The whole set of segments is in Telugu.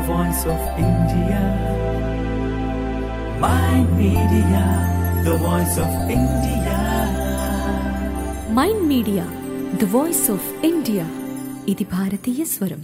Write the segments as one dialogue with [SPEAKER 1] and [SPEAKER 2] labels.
[SPEAKER 1] voice of India. My media, the voice of India.
[SPEAKER 2] Mind Media the voice of India ఇది భారతీయ స్వరం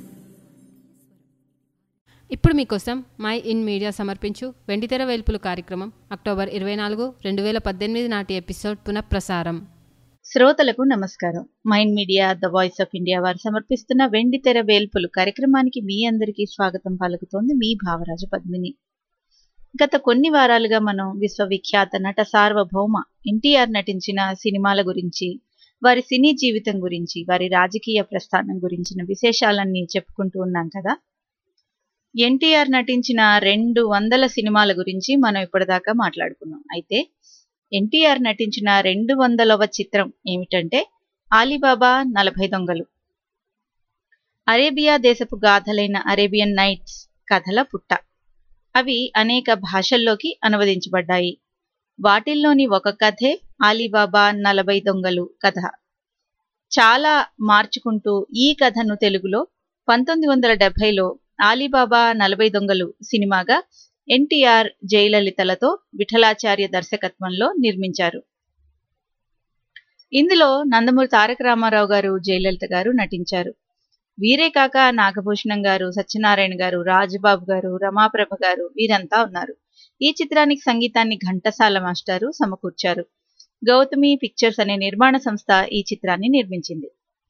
[SPEAKER 3] ఇప్పుడు మీకోసం మై ఇన్ మీడియా సమర్పించు వెండితెర వేల్పులు కార్యక్రమం అక్టోబర్ ఇరవై నాలుగు రెండు వేల పద్దెనిమిది నాటి ఎపిసోడ్ పునఃప్రసారం
[SPEAKER 4] శ్రోతలకు నమస్కారం Mind Media the voice of India వారు సమర్పిస్తున్న వెండి తెర వేల్పులు కార్యక్రమానికి మీ అందరికీ స్వాగతం పలుకుతోంది మీ భావరాజ పద్మిని గత కొన్ని వారాలుగా మనం విశ్వవిఖ్యాత నట సార్వభౌమ ఎన్టీఆర్ నటించిన సినిమాల గురించి వారి సినీ జీవితం గురించి వారి రాజకీయ ప్రస్థానం గురించిన విశేషాలన్నీ చెప్పుకుంటూ ఉన్నాం కదా ఎన్టీఆర్ నటించిన రెండు వందల సినిమాల గురించి మనం ఇప్పటిదాకా మాట్లాడుకున్నాం అయితే ఎన్టీఆర్ నటించిన రెండు వందలవ చిత్రం ఏమిటంటే ఆలీబాబా నలభై దొంగలు అరేబియా దేశపు గాథలైన అరేబియన్ నైట్స్ కథల పుట్ట అవి అనేక భాషల్లోకి అనువదించబడ్డాయి వాటిల్లోని ఒక కథే ఆలీబాబా నలభై దొంగలు కథ చాలా మార్చుకుంటూ ఈ కథను తెలుగులో పంతొమ్మిది వందల డెబ్బైలో ఆలీబాబా నలభై దొంగలు సినిమాగా ఎన్టీఆర్ జయలలితలతో విఠలాచార్య దర్శకత్వంలో నిర్మించారు ఇందులో నందమూరి తారక రామారావు గారు జయలలిత గారు నటించారు వీరే కాక నాగభూషణం గారు సత్యనారాయణ గారు రాజబాబు గారు రమాప్రభ గారు వీరంతా ఉన్నారు ఈ చిత్రానికి సంగీతాన్ని ఘంటసాల మాస్టారు సమకూర్చారు గౌతమి పిక్చర్స్ అనే నిర్మాణ సంస్థ ఈ చిత్రాన్ని నిర్మించింది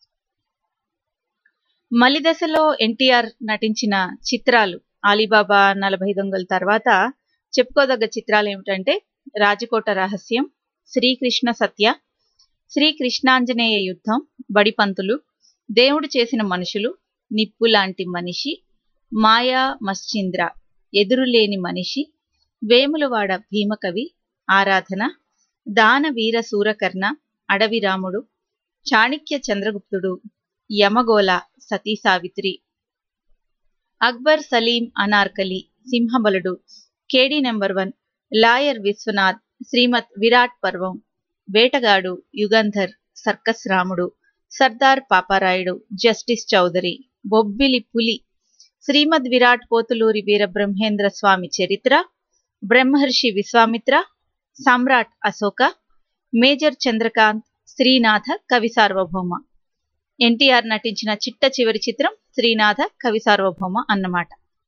[SPEAKER 4] మలిదశలో ఎన్టీఆర్ నటించిన చిత్రాలు ఆలీబాబా నలభై దొంగల తర్వాత చెప్పుకోదగ్గ చిత్రాలు ఏమిటంటే రాజకోట రహస్యం శ్రీకృష్ణ సత్య శ్రీకృష్ణాంజనేయ యుద్ధం బడిపంతులు దేవుడు చేసిన మనుషులు నిప్పు లాంటి మనిషి మాయా మశ్చింద్ర ఎదురులేని మనిషి వేములవాడ భీమకవి ఆరాధన దాన వీర Soorakarna Adavi Ramudu Chanakya Chandraguptudu Yamagola Sati Savitri Akbar Saleem Anarkali Simhabaludu Kedi number one lawyer Viswanath Srimad Virat Parvam Vetagadu Yugandhar circus Ramudu Sardar Paparayudu justice Chowdary Bobbili Puli Srimad Virat Pothuluri Veerabrahmendra Swamy Charitra Brahmarshi Viswamitra Samrat Ashoka major Chandrakanth Srinatha Kavi Sarvabhouma NTR నటించిన చిట్ట చివరి చిత్రం శ్రీనాథ కవి సార్వభౌమ అన్నమాట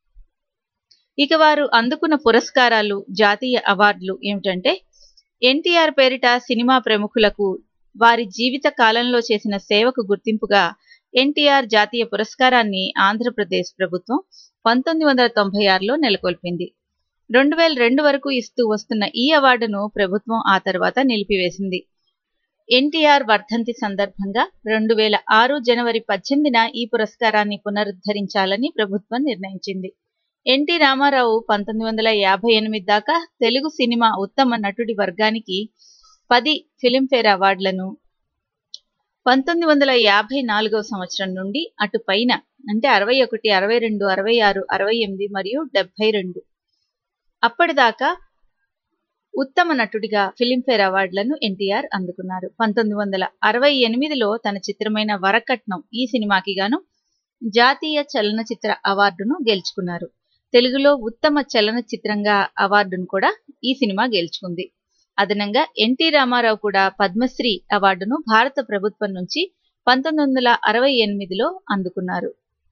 [SPEAKER 4] ఇక వారు అందుకున్న పురస్కారాలు జాతీయ అవార్డులు ఏమిటంటే ఎన్టీఆర్ పేరిట సినిమా ప్రముఖులకు వారి జీవిత కాలంలో చేసిన సేవకు గుర్తింపుగా ఎన్టీఆర్ జాతీయ పురస్కారాన్ని ఆంధ్రప్రదేశ్ ప్రభుత్వం పంతొమ్మిది వందల తొంభై ఆరులో నెలకొల్పింది రెండు వేల రెండు వరకు ఇస్తూ వస్తున్న ఈ అవార్డును ప్రభుత్వం ఆ తర్వాత నిలిపివేసింది ఎన్టీఆర్ వర్ధంతి సందర్భంగా రెండు వేల ఆరు జనవరి పద్దెనిమిదిన ఈ పురస్కారాన్ని పునరుద్ధరించాలని ప్రభుత్వం నిర్ణయించింది ఎన్టీ రామారావు పంతొమ్మిది వందల యాభై ఎనిమిది దాకా తెలుగు సినిమా ఉత్తమ నటుడి వర్గానికి పది ఫిలింఫేర్ అవార్డులను పంతొమ్మిది వందల యాభై నాలుగవ సంవత్సరం నుండి అటు పైన అంటే అరవై ఒకటి అరవై రెండు అరవై ఆరు అరవై ఎనిమిది మరియు డెబ్బై రెండు అప్పటిదాకా ఉత్తమ నటుడిగా ఫిలింఫేర్ అవార్డులను ఎన్టీఆర్ అందుకున్నారు పంతొమ్మిది వందల అరవై ఎనిమిదిలో తన చిత్రమైన వరకట్నం ఈ సినిమాకి గాను జాతీయ చలనచిత్ర అవార్డును గెలుచుకున్నారు తెలుగులో ఉత్తమ చలనచిత్రంగా అవార్డును కూడా ఈ సినిమా గెలుచుకుంది అదనంగా ఎన్టీ రామారావు కూడా పద్మశ్రీ అవార్డును భారత ప్రభుత్వం నుంచి పంతొమ్మిది వందల అరవై ఎనిమిదిలో అందుకున్నారు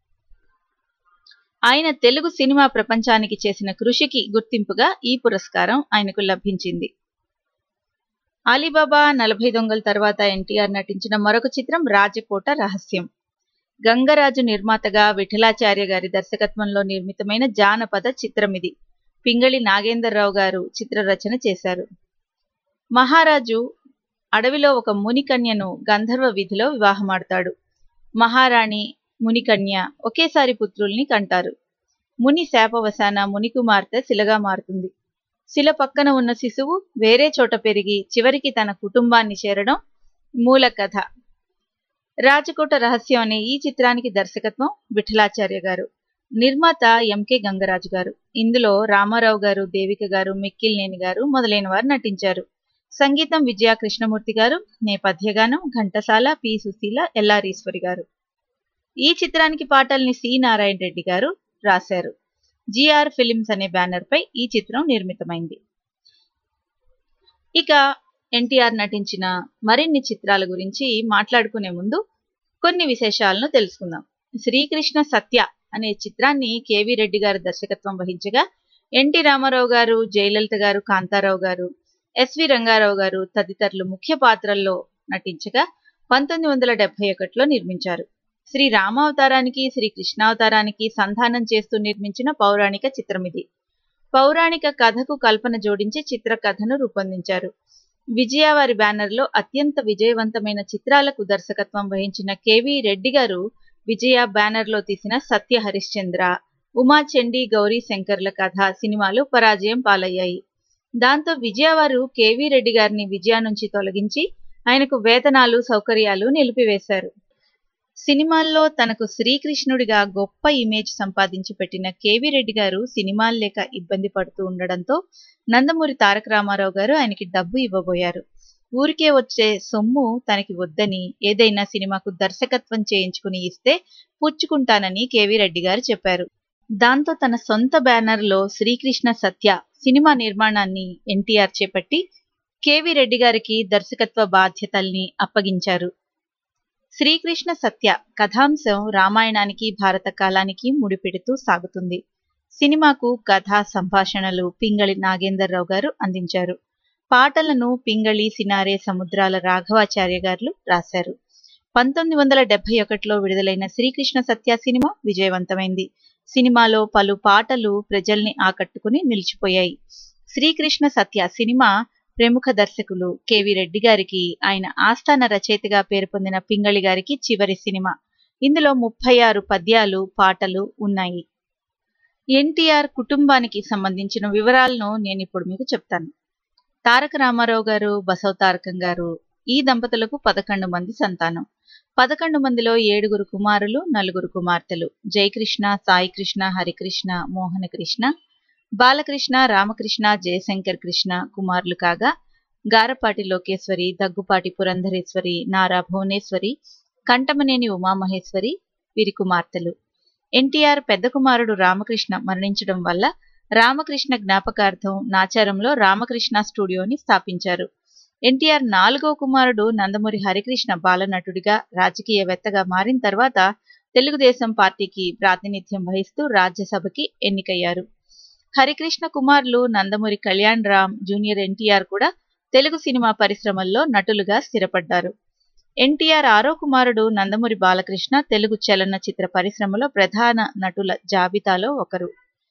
[SPEAKER 4] ఆయన తెలుగు సినిమా ప్రపంచానికి చేసిన కృషికి గుర్తింపుగా ఈ పురస్కారం ఆయనకు లభించింది అలీబాబా నలభై దొంగల తర్వాత ఎన్టీఆర్ నటించిన మరొక చిత్రం రాజకోట రహస్యం గంగరాజు నిర్మాతగా విఠలాచార్య గారి దర్శకత్వంలో నిర్మితమైన జానపద చిత్రం ఇది పింగళి నాగేందర్రావు గారు చిత్ర రచన చేశారు మహారాజు అడవిలో ఒక మునికన్యను గంధర్వ విధిలో వివాహమాడతాడు మహారాణి మునికన్య ఒకేసారి పుత్రుల్ని కంటారు ముని శాపవశాన ముని కుమార్తె శిలగా మారుతుంది శిల పక్కన ఉన్న శిశువు వేరే చోట పెరిగి చివరికి తన కుటుంబాన్ని చేరడం మూల కథ రాజకోట రహస్యం అనే ఈ చిత్రానికి దర్శకత్వం విఠలాచార్య గారు నిర్మాత ఎంకే గంగరాజు గారు ఇందులో రామారావు గారు దేవిక గారు మిక్కిలినేని గారు మొదలైన వారు నటించారు సంగీతం విజయ కృష్ణమూర్తి గారు నేపథ్యగానం ఘంటసాల పి సుశీల ఎల్లారీశ్వరి గారు ఈ చిత్రానికి పాటల్ని సి నారాయణ రెడ్డి గారు రాశారు జిఆర్ ఫిలిమ్స్ అనే బ్యానర్ పై ఈ చిత్రం నిర్మితమైంది ఇక ఎన్టీఆర్ నటించిన మరిన్ని చిత్రాల గురించి మాట్లాడుకునే ముందు కొన్ని విశేషాలను తెలుసుకుందాం శ్రీకృష్ణ సత్య అనే చిత్రాన్ని కేవి రెడ్డి గారు దర్శకత్వం వహించగా ఎన్టీ రామారావు గారు జయలలిత గారు కాంతారావు గారు ఎస్వి రంగారావు గారు తదితరులు ముఖ్య పాత్రల్లో నటించగా పంతొమ్మిది వందల డెబ్బై ఒకటిలో నిర్మించారు శ్రీ రామావతారానికి శ్రీ కృష్ణావతారానికి సంధానం చేస్తూ నిర్మించిన పౌరాణిక చిత్రం ఇది పౌరాణిక కథకు కల్పన జోడించి చిత్ర కథను రూపొందించారు విజయ వారి బ్యానర్లో అత్యంత విజయవంతమైన చిత్రాలకు దర్శకత్వం వహించిన కెవి రెడ్డి గారు విజయ బ్యానర్లో తీసిన సత్య హరిశ్చంద్ర ఉమా చండి గౌరీ శంకర్ల కథ సినిమాలు పరాజయం పాలయ్యాయి దాంతో విజయ వారు కేవీ రెడ్డి గారిని విజయ నుంచి తొలగించి ఆయనకు వేతనాలు సౌకర్యాలు నిలిపివేశారు సినిమాల్లో తనకు శ్రీకృష్ణుడిగా గొప్ప ఇమేజ్ సంపాదించి పెట్టిన కేవీ రెడ్డి గారు సినిమాలు లేక ఇబ్బంది పడుతూ ఉండడంతో నందమూరి తారక రామారావు గారు ఆయనకి డబ్బు ఇవ్వబోయారు ఊరికే వచ్చే సొమ్ము తనకి వద్దని ఏదైనా సినిమాకు దర్శకత్వం చేయించుకుని ఇస్తే పుచ్చుకుంటానని కేవీ రెడ్డి గారు చెప్పారు దాంతో తన సొంత బ్యానర్లో శ్రీకృష్ణ సత్య సినిమా నిర్మాణాన్ని ఎన్టీఆర్ చేపట్టి కేవి రెడ్డి గారికి దర్శకత్వ బాధ్యతల్ని అప్పగించారు శ్రీకృష్ణ సత్య కథాంశం రామాయణానికి భారత కాలానికి ముడిపెడుతూ సాగుతుంది సినిమాకు కథ సంభాషణలు పింగళి నాగేందర్రావు గారు అందించారు పాటలను పింగళి సినారే సముద్రాల రాఘవాచార్య గారు రాశారు పంతొమ్మిది వందల డెబ్బై ఒకటిలో విడుదలైన శ్రీకృష్ణ సత్య సినిమా విజయవంతమైంది సినిమాలో పలు పాటలు ప్రజల్ని ఆకట్టుకుని నిలిచిపోయాయి శ్రీకృష్ణ సత్య సినిమా ప్రముఖ దర్శకులు కెవి రెడ్డి గారికి ఆయన ఆస్థాన రచయితగా పేరు పొందిన పింగళి గారికి చివరి సినిమా ఇందులో ముప్పై ఆరు పద్యాలు పాటలు ఉన్నాయి ఎన్టీఆర్ కుటుంబానికి సంబంధించిన వివరాలను నేను ఇప్పుడు మీకు చెప్తాను తారక రామారావు గారు బసవ తారకం గారు ఈ దంపతులకు పదకొండు మంది సంతానం పదకొండు మందిలో ఏడుగురు కుమారులు నలుగురు కుమార్తెలు జయకృష్ణ సాయికృష్ణ హరికృష్ణ మోహన కృష్ణ బాలకృష్ణ రామకృష్ణ జయశంకర్ కృష్ణ కుమారులు కాగా గారపాటి లోకేశ్వరి దగ్గుపాటి పురంధరేశ్వరి నారా భువనేశ్వరి కంటమనేని ఉమామహేశ్వరి వీరి కుమార్తెలు ఎన్టీఆర్ పెద్ద కుమారుడు రామకృష్ణ మరణించడం వల్ల రామకృష్ణ జ్ఞాపకార్థం నాచారంలో రామకృష్ణ స్టూడియోని స్థాపించారు ఎన్టీఆర్ నాలుగో కుమారుడు నందమూరి హరికృష్ణ బాలనటుడిగా రాజకీయవేత్తగా మారిన తర్వాత తెలుగుదేశం పార్టీకి ప్రాతినిధ్యం వహిస్తూ రాజ్యసభకి ఎన్నికయ్యారు హరికృష్ణ కుమారులు నందమూరి కళ్యాణ్ రామ్ జూనియర్ ఎన్టీఆర్ కూడా తెలుగు సినిమా పరిశ్రమల్లో నటులుగా స్థిరపడ్డారు ఎన్టీఆర్ ఆరో కుమారుడు నందమూరి బాలకృష్ణ తెలుగు చలనచిత్ర పరిశ్రమలో ప్రధాన నటుల జాబితాలో ఒకరు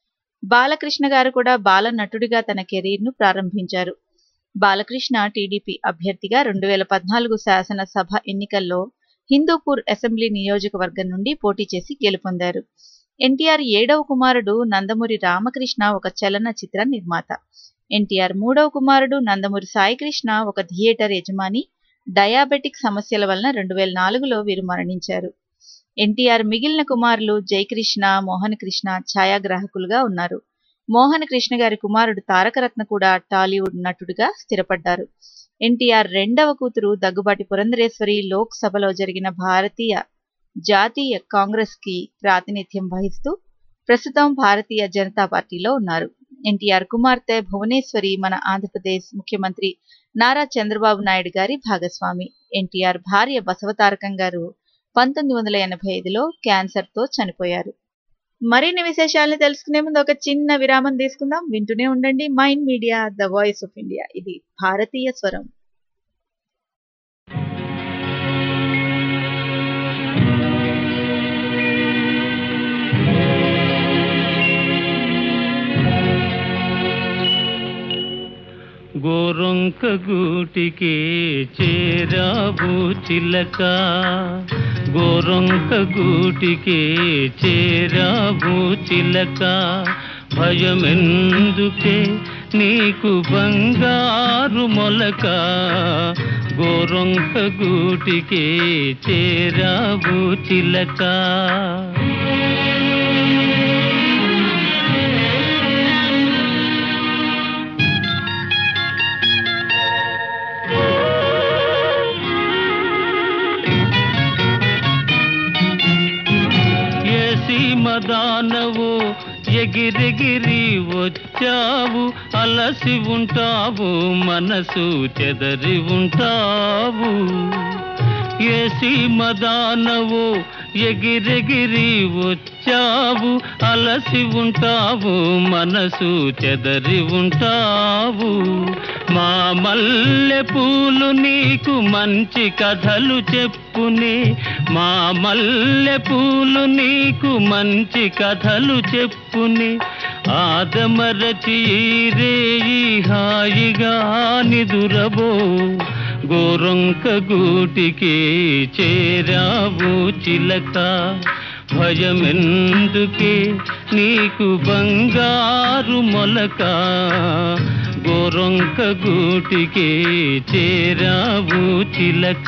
[SPEAKER 4] బాలకృష్ణ గారు కూడా బాల నటుడిగా తన కెరీర్ను ప్రారంభించారు బాలకృష్ణ టీడీపీ అభ్యర్థిగా రెండు వేల పద్నాలుగు శాసనసభ ఎన్నికల్లో హిందూపూర్ అసెంబ్లీ నియోజకవర్గం నుండి పోటీ చేసి గెలుపొందారు ఎన్టీఆర్ ఏడవ కుమారుడు నందమూరి రామకృష్ణ ఒక చలనచిత్ర నిర్మాత ఎన్టీఆర్ మూడవ కుమారుడు నందమూరి సాయికృష్ణ ఒక థియేటర్ యజమాని డయాబెటిక్ సమస్యల వలన రెండు వేల నాలుగులో వీరు మరణించారు ఎన్టీఆర్ మిగిలిన కుమారులు జయకృష్ణ మోహన్ కృష్ణ ఛాయాగ్రాహకులుగా ఉన్నారు మోహన్ కృష్ణ గారి కుమారుడు తారకరత్న కూడా టాలీవుడ్ నటుడిగా స్థిరపడ్డారు ఎన్టీఆర్ రెండవ కూతురు దగ్గుబాటి పురంధరేశ్వరి లోక్ సభలో జరిగిన భారతీయ జాతీయ కాంగ్రెస్ కి ప్రాతినిధ్యం వహిస్తూ ప్రస్తుతం భారతీయ జనతా పార్టీలో ఉన్నారు ఎన్టీఆర్ కుమార్తె భువనేశ్వరి మన ఆంధ్రప్రదేశ్ ముఖ్యమంత్రి నారా చంద్రబాబు నాయుడు గారి భాగస్వామి ఎన్టీఆర్ భార్య బసవతారకం గారు పంతొమ్మిది వందల ఎనభై ఐదులో క్యాన్సర్తో చనిపోయారు మరిన్ని విశేషాలను తెలుసుకునే ముందు ఒక చిన్న విరామం తీసుకుందాం వింటూనే ఉండండి Mind Media the voice of India ఇది భారతీయ స్వరం
[SPEAKER 5] గోరొంక గూటికి చేరాబు చిలక గోరొంక గూటికి చేరాబు చిలక భయమెందుకే నీకు బంగారు మొలక గోరొంక గూటికి చేరాబు చిలక ఏ సీమదానవు ఎగిరెగిరి ఎగిరెగిరి వచ్చావు అలసి ఉంటావు మనసు చెదరి ఉంటావు ఏసి మదానవు ఎగిరెగిరి వచ్చావు అలసి ఉంటావు మనసు చెదరి ఉంటావు మా మల్లె పూలు నీకు మంచి కథలు చెప్పునే మా మల్లె పూలు నీకు మంచి కథలు చెప్పునే ఆదమరచి రేయి హాయిగా నిదురబో గోరొంక గూటికి చేరావు చిలక భయమెందుకే నీకు బంగారు మొలక గోరొంక గూటికి చేరావు చిలక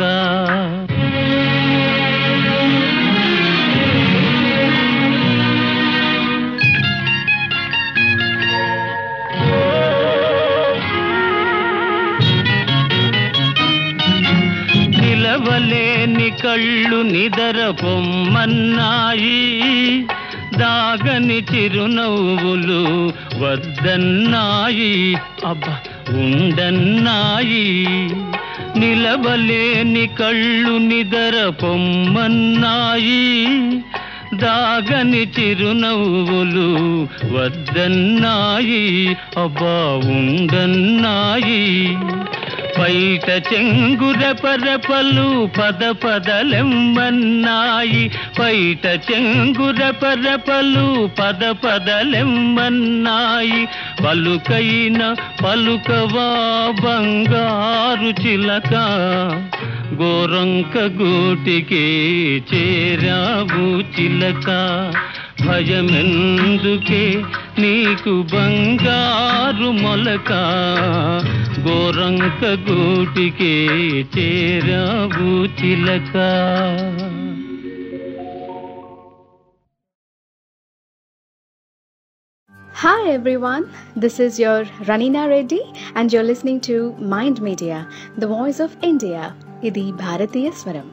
[SPEAKER 5] నిలవలేని కళ్ళు నిదర పొమ్మన్నాయి దాగని చిరునవ్వులు వద్దన్నాయి అబ్బా ఉండన్నాయి నిలవలేని కళ్ళు నిదర పొమ్మన్నాయి దాగని చిరునవ్వులు వద్దన్నాయి అబ్బా ఉండన్నాయి బయట చెంగుర పరపలు పద పదలెమ్మన్నాయి బయట చెంగుర పరపలు పద పదలెమ్మన్నాయి పలుకైన పలుకవా బంగారు చిలక గోరంక గూటికి చేరావు చిలక భయమెందుకే నీకు బంగారు మొలక గోరంక గూటికి చేరావు చిలక
[SPEAKER 6] Hi everyone, this is your Ranina Reddy and you're listening to Mind Media, the voice of India. ఇది భారతీయ స్వరం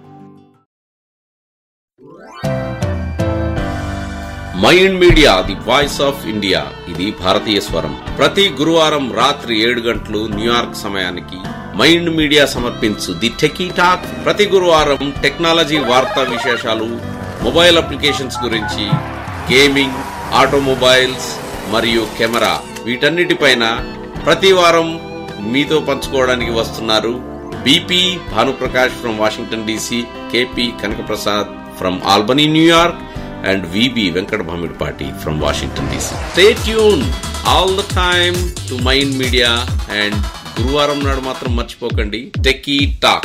[SPEAKER 7] Mind Media the voice of India ఇది భారతీయ స్వరం ప్రతి గురువారం రాత్రి ఏడు గంటలు న్యూయార్క్ సమయానికి మైండ్ మీడియా సమర్పించు ది టెకీ టాక్ ప్రతి గురువారం టెక్నాలజీ వార్తా విశేషాలు మొబైల్ అప్లికేషన్స్ గురించి గేమింగ్ ఆటోమొబైల్స్ మరియు కెమెరా వీటన్నిటిపైన ప్రతి వారం మీతో పంచుకోవడానికి వస్తున్నారు BP Bhanuprakash from Washington DC KP Kanakaprasad from Albany New York and VB Venkat Bhamidpati from Washington DC. Stay tuned all the time to Mind Media and గురువారం నాడు మాత్రం మర్చిపోకండి techie talk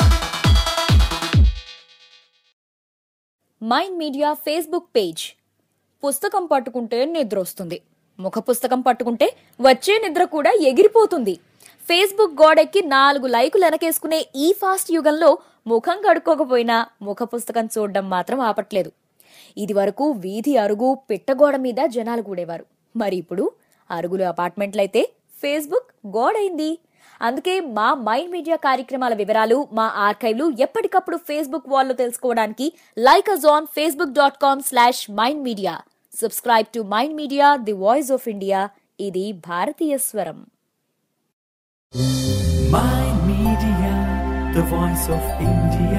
[SPEAKER 8] Mind Media Facebook page పుస్తకం పట్టుకుంటే నిద్ర వస్తుంది ముఖ పుస్తకం పట్టుకుంటే వచ్చే నిద్ర కూడా ఎగిరిపోతుంది ఫేస్బుక్ గోడెక్కి నాలుగు లైకులు వెనకేసుకునే ఈ ఫాస్ట్ యుగంలో ముఖం కడుక్కోకపోయినా ముఖ పుస్తకం చూడడం మాత్రం ఆపట్లేదు ఇది వరకు వీధి అరుగు పిట్టగోడ మీద జనాలు కూడేవారు మరి ఇప్పుడు అరుగులు అపార్ట్మెంట్లయితే ఫేస్బుక్ గోడైంది అందుకే మా మైండ్ మీడియా కార్యక్రమాల వివరాలు మా ఆర్కైవ్లు ఎప్పటికప్పుడు ఫేస్బుక్ వాల్లో తెలుసుకోవడానికి like us on Facebook dot com slash Mind Media subscribe to Mind Media the voice of India ఇది భారతీయ స్వరం
[SPEAKER 1] Mind Media, the voice of India.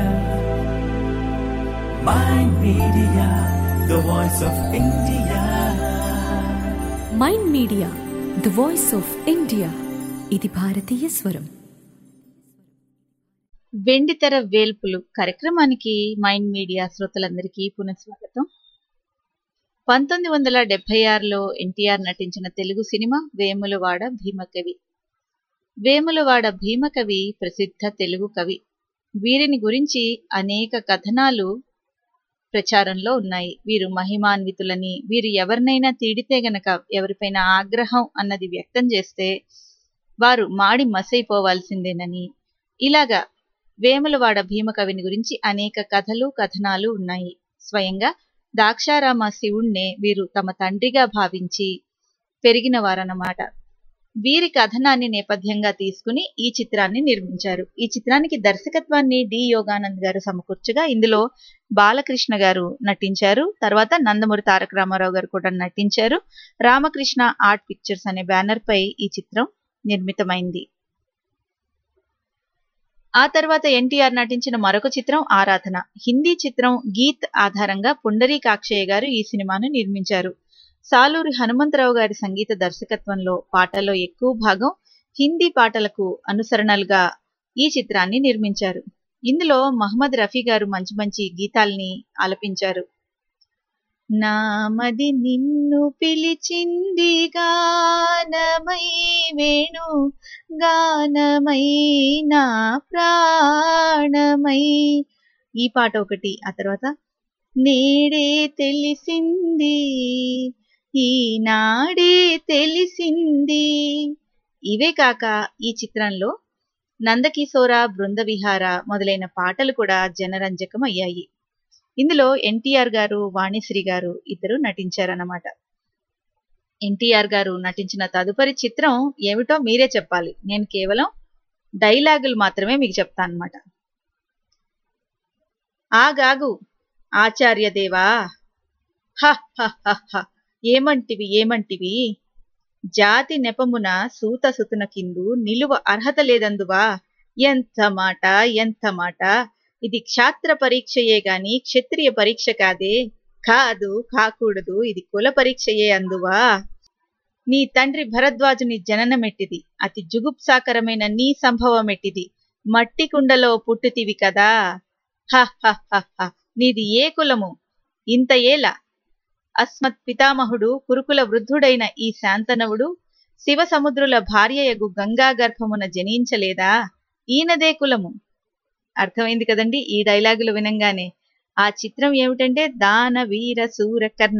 [SPEAKER 1] Mind Media, the voice of India.
[SPEAKER 2] Mind Media the voice of India ఇది భారతీయ స్వరం
[SPEAKER 4] వెండితెర వేల్పులు కార్యక్రమానికి మైండ్ మీడియా శ్రోతలందరికీ పునఃస్వాగతం పంతొమ్మిది వందల డెబ్బై ఆరులో ఎన్టీఆర్ నటించిన తెలుగు సినిమా వేములవాడ భీమకవి వేములవాడ భీమకవి ప్రసిద్ధ తెలుగు కవి వీరిని గురించి అనేక కథనాలు ప్రచారంలో ఉన్నాయి వీరు మహిమాన్వితులని వీరు ఎవరినైనా తీడితే గనక ఎవరిపైన ఆగ్రహం అన్నది వ్యక్తం చేస్తే వారు మాడి మసైపోవాల్సిందేనని ఇలాగా వేములవాడ భీమకవిని గురించి అనేక కథలు కథనాలు ఉన్నాయి స్వయంగా దాక్షారామ శివుణ్ణే వీరు తమ తండ్రిగా భావించి పెరిగిన వారన్నమాట వీరి కథనాన్ని నేపథ్యంగా తీసుకుని ఈ చిత్రాన్ని నిర్మించారు ఈ చిత్రానికి దర్శకత్వాన్ని డి యోగానంద్ గారు సమకూర్చగా ఇందులో బాలకృష్ణ గారు నటించారు తర్వాత నందమూరి తారక రామారావు గారు కూడా నటించారు రామకృష్ణ ఆర్ట్ పిక్చర్స్ అనే బ్యానర్ పై ఈ చిత్రం నిర్మితమైంది ఆ తర్వాత ఎన్టీఆర్ నటించిన మరొక చిత్రం ఆరాధన హిందీ చిత్రం గీత్ ఆధారంగా పుండరీకాక్షయ్య గారు ఈ సినిమాను నిర్మించారు సాలూరి హనుమంతరావు గారి సంగీత దర్శకత్వంలో పాటల్లో ఎక్కువ భాగం హిందీ పాటలకు అనుసరణలుగా ఈ చిత్రాన్ని నిర్మించారు ఇందులో మహమ్మద్ రఫీ గారు మంచి మంచి గీతాల్ని ఆలపించారు నామది నిన్ను పిలిచింది గానమై వేణు గానమై నా ప్రాణమై ఈ పాట ఒకటి ఆ తర్వాత నేడే తెలిసింది ఈనాడే తెలిసింది ఇవే కాక ఈ చిత్రంలో నందకిశోర బృందవిహార మొదలైన పాటలు కూడా జనరంజకం అయ్యాయి ఇందులో ఎన్టీఆర్ గారు వాణిశ్రీ గారు ఇద్దరు నటించారన్నమాట ఎన్టీఆర్ గారు నటించిన తదుపరి చిత్రం ఏమిటో మీరే చెప్పాలి నేను కేవలం డైలాగులు మాత్రమే మీకు చెప్తాను అనమాట ఆగాగు ఆచార్య దేవా హ హ హ హ ఏమంటివి ఏమంటివి జాతి నెపమున సూత సుతున కిందు నిలువ అర్హత లేదందువా ఎంత మాట ఎంత మాట ఇది క్షాత్ర పరీక్షయే గాని క్షత్రియ పరీక్ష కాదే కాదు కాకూడదు ఇది కుల పరీక్షయే అందువా నీ తండ్రి భరద్వాజుని జననమెట్టిది అతి జుగుప్సాకరమైన నీ సంభవమెట్టిది మట్టి కుండలో పుట్టుతివి కదా హ హ హ హ నీది ఏ కులము ఇంత ఏలా అస్మత్ పితామహుడు కురుకుల వృద్ధుడైన ఈ శాంతనవుడు శివ సముద్రుల భార్యయగు గంగా గర్భమున జనించలేదా ఈయనదే కులము అర్థమైంది కదండి ఈ డైలాగులు వినంగానే ఆ చిత్రం ఏమిటంటే దాన వీర సూర కర్ణ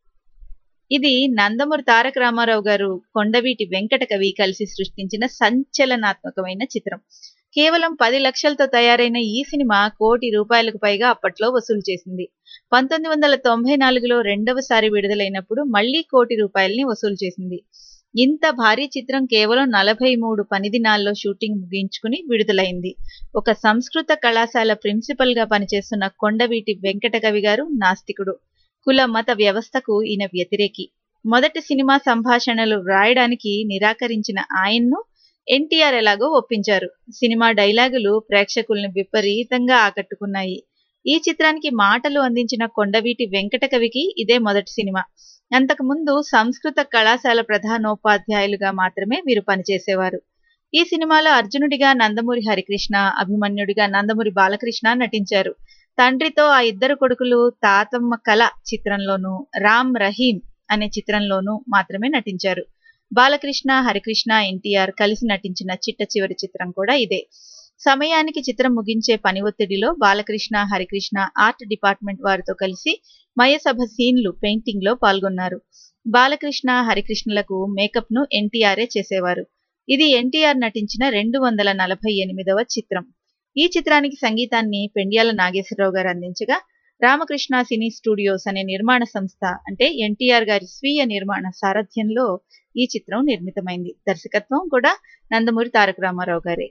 [SPEAKER 4] ఇది నందమూరి తారక రామారావు గారు కొండవీటి వెంకట కవి కలిసి సృష్టించిన సంచలనాత్మకమైన చిత్రం కేవలం పది లక్షలతో తయారైన ఈ సినిమా కోటి రూపాయలకు పైగా అప్పట్లో వసూలు చేసింది పంతొమ్మిది వందల తొంభై నాలుగులో రెండవసారి విడుదలైనప్పుడు మళ్లీ కోటి రూపాయల్ని వసూలు చేసింది ఇంత భారీ చిత్రం కేవలం నలభై మూడు పని దినాల్లో షూటింగ్ ముగించుకుని విడుదలైంది ఒక సంస్కృత కళాశాల ప్రిన్సిపల్ గా పనిచేస్తున్న కొండవీటి వెంకట కవి గారు నాస్తికుడు కుల మత వ్యవస్థకు ఈయన వ్యతిరేకి మొదటి సినిమా సంభాషణలు వ్రాయడానికి నిరాకరించిన ఆయన్ను ఎన్టీఆర్ ఎలాగో ఒప్పించారు సినిమా డైలాగులు ప్రేక్షకుల్ని విపరీతంగా ఆకట్టుకున్నాయి ఈ చిత్రానికి మాటలు అందించిన కొండవీటి వెంకట కవికి ఇదే మొదటి సినిమా అంతకుముందు సంస్కృత కళాశాల ప్రధానోపాధ్యాయులుగా మాత్రమే వీరు పనిచేసేవారు ఈ సినిమాలో అర్జునుడిగా నందమూరి హరికృష్ణ అభిమన్యుడిగా నందమూరి బాలకృష్ణ నటించారు తండ్రితో ఆ ఇద్దరు కొడుకులు తాతమ్మ కళ చిత్రంలోనూ రామ్ రహీం అనే చిత్రంలోనూ మాత్రమే నటించారు బాలకృష్ణ హరికృష్ణ ఎన్టీఆర్ కలిసి నటించిన చిట్ట చివరి చిత్రం కూడా ఇదే సమయానికి చిత్రం ముగించే పని ఒత్తిడిలో బాలకృష్ణ హరికృష్ణ ఆర్ట్ డిపార్ట్మెంట్ వారితో కలిసి మయసభ సీన్లు పెయింటింగ్ లో పాల్గొన్నారు బాలకృష్ణ హరికృష్ణలకు మేకప్ ను ఎన్టీఆర్ఏ చేసేవారు ఇది ఎన్టీఆర్ నటించిన రెండు వందల నలభై ఎనిమిదవ చిత్రం ఈ చిత్రానికి సంగీతాన్ని పెండ్యాల నాగేశ్వరరావు గారు అందించగా రామకృష్ణ సినీ స్టూడియోస్ అనే నిర్మాణ సంస్థ అంటే ఎన్టీఆర్ గారి స్వీయ నిర్మాణ సారథ్యంలో ఈ చిత్రం నిర్మితమైంది దర్శకత్వం కూడా నందమూరి తారక రామారావు గారే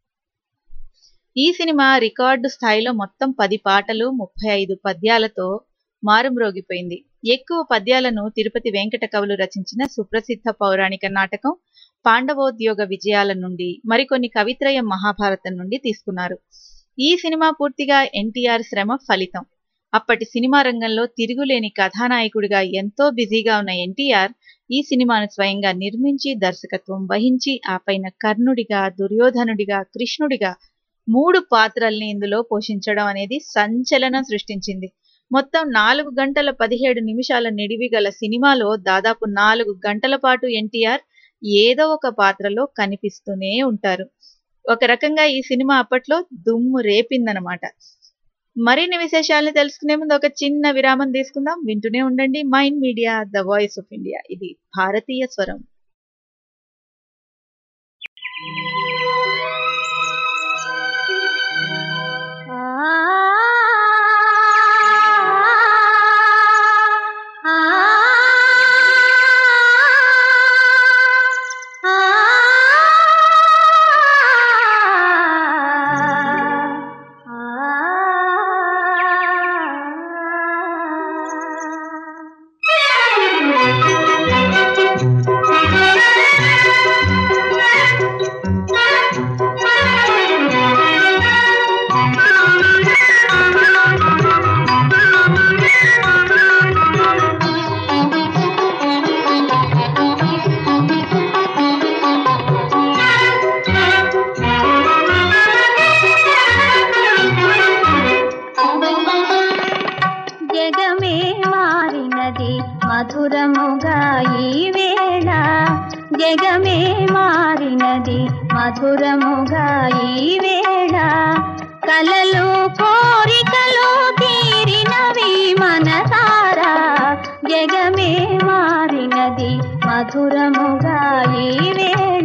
[SPEAKER 4] ఈ సినిమా రికార్డు స్థాయిలో మొత్తం పది పాటలు ముప్పై ఐదు పద్యాలతో మారుమ్రోగిపోయింది ఎక్కువ పద్యాలను తిరుపతి వెంకట కవులు రచించిన సుప్రసిద్ధ పౌరాణిక నాటకం పాండవోద్యోగ విజయాల నుండి మరికొన్ని కవిత్రయ మహాభారతం నుండి తీసుకున్నారు ఈ సినిమా పూర్తిగా ఎన్టీఆర్ శ్రమ ఫలితం అప్పటి సినిమా రంగంలో తిరుగులేని కథానాయకుడిగా ఎంతో బిజీగా ఉన్న ఎన్టీఆర్ ఈ సినిమాను స్వయంగా నిర్మించి దర్శకత్వం వహించి ఆ పైన కర్ణుడిగా దుర్యోధనుడిగా కృష్ణుడిగా మూడు పాత్రల్ని ఇందులో పోషించడం అనేది సంచలనం సృష్టించింది మొత్తం నాలుగు గంటల పదిహేడు నిమిషాల నిడివి గల సినిమాలో దాదాపు నాలుగు గంటల పాటు ఎన్టీఆర్ ఏదో ఒక పాత్రలో కనిపిస్తూనే ఉంటారు ఒక రకంగా ఈ సినిమా అప్పట్లో దుమ్ము రేపిందనమాట మరిన్ని విశేషాలను తెలుసుకునే ముందు ఒక చిన్న విరామం తీసుకుందాం వింటూనే ఉండండి Mind Media the voice of India ఇది భారతీయ స్వరం
[SPEAKER 9] ఆ జగమే మారినది మధురముగా ఈ వేళ కలలు కోరికలు తీరినవి మనసారా జగమే మారినది మధురముగా ఈ వేళ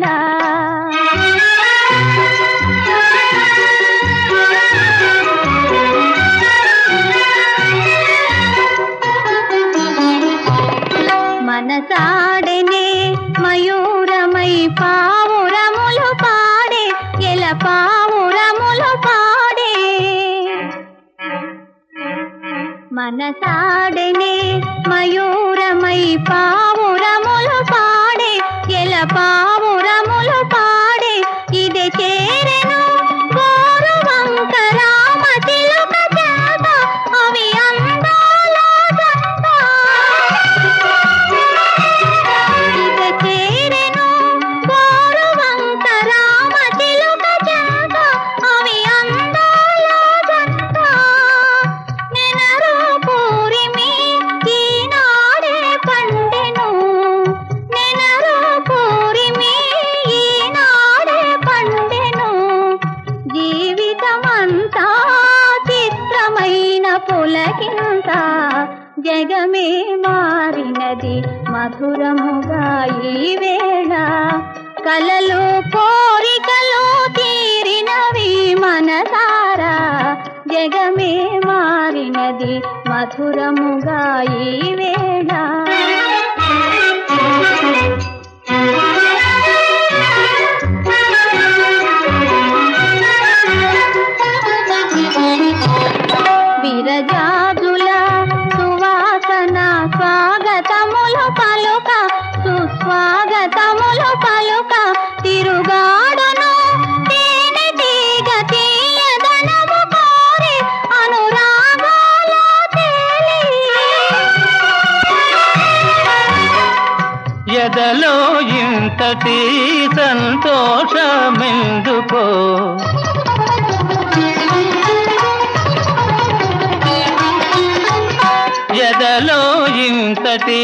[SPEAKER 9] మనసాడనే మయూరమై పావురములు పాడే ఎల పావురములు పాడే మనసాడనే మయూరమై పావురములు పాడే ఎల పావురములు పాడే ఇది చేరెను గోరువంక రామ చిలుక చేత అవి అందాల జంట. ఇక చేరెను గోరువంక రామ చిలుక చేత అవి అందాల జంట. నెనరు పూరిమి ఈనాడే పండెను నెనరు పూరిమి ఈనాడే పండెను జీవితమంతా చిత్రమైన పులకింత జగమే మారినది మధురముగా ఈ వేళ కలలు కోరికలు తీరినవి మనసారా జగమే మారినది మధురముగా ఈ వేళ విరజాజుల సువాసన స్వాగతములు పలుక సుస్వాగతములు పలుక తిరుగాడును తేనె తీగ తీయదనము కోరి అనురాగాల తేలి
[SPEAKER 5] ఎదలో ఇంతటి సంతోషమెందుకో ఎదలో ఇంతటి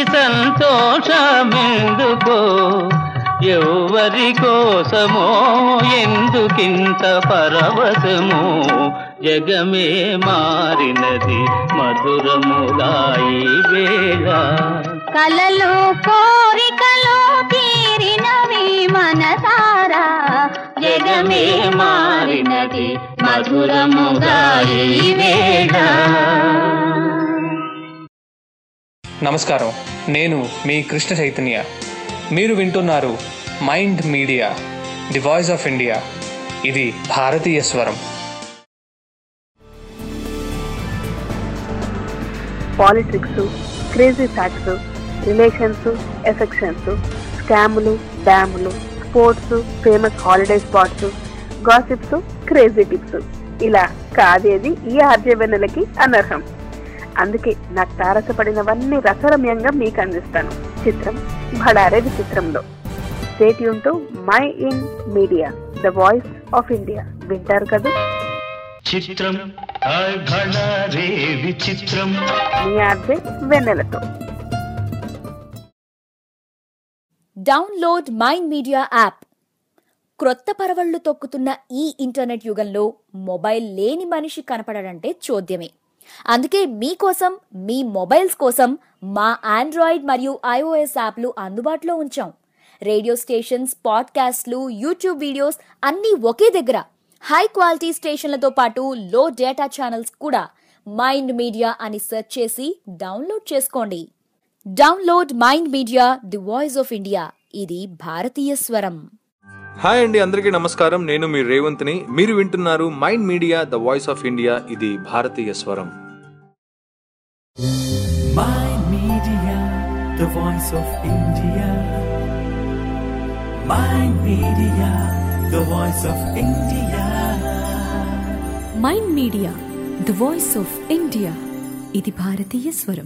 [SPEAKER 5] సంతోషమెందుకో ఎవరి కోసమో ఎందుకింత పరవశమో జగమే మారినది మధురముగా ఈ వేళ
[SPEAKER 9] కలలు కోరికలు తీరినవి మనసారా జగమే మారినది మధురముగా ఈ వేళ
[SPEAKER 10] నమస్కారం నేను మీ కృష్ణ చైతన్య మీరు వింటున్నారు Mind Media the voice of India ఇది భారతీయ స్వరం
[SPEAKER 11] politics crazy facts relations affections స్కాములు డ్యాములు sports famous holiday spots gossips crazy tips ఇలా కాదేది ఈ ఆర్జవెన్నెలకి అనర్హం అందుకే నాకు తారసపడినవన్నీ రసరమ్యంగా మీకు అందిస్తాను చిత్రం భడారే విచిత్రంలో స్టేట్ యూన్ to mind media the voice of India వింటారు కదా
[SPEAKER 1] చిత్రం హాయ్ భళా రే విచిత్రం
[SPEAKER 11] మీ ఆర్జే వెన్నెలతో
[SPEAKER 8] డౌన్లోడ్ మైండ్ మీడియా యాప్ క్రొత్త పరవళ్లు తొక్కుతున్న ఈ ఇంటర్నెట్ యుగంలో మొబైల్ లేని మనిషి కనపడడంటే చోద్యమే అందుకే మీకోసం మీ మొబైల్స్ కోసం మా ఆండ్రాయిడ్ మరియు ఐఓఎస్ యాప్లు అందుబాటులో ఉంచాం రేడియో స్టేషన్స్ పాడ్కాస్ట్లు యూట్యూబ్ వీడియోస్ అన్నీ ఒకే దగ్గర హై క్వాలిటీ స్టేషన్లతో పాటు లో డేటా ఛానల్స్ కూడా మైండ్ మీడియా అని సెర్చ్ చేసి డౌన్లోడ్ చేసుకోండి download Mind Media the voice of India ఇది భారతీయ స్వరం
[SPEAKER 12] హాయ్ అండి అందరికీ నమస్కారం నేను మీ రేవంత్ని మీరు వింటున్నారు Mind Media the voice of India ఇది భారతీయ స్వరం
[SPEAKER 1] Mind Media, the voice of India. Mind Media, the voice of India.
[SPEAKER 2] Mind Media the voice of India ఇది భారతీయ స్వరం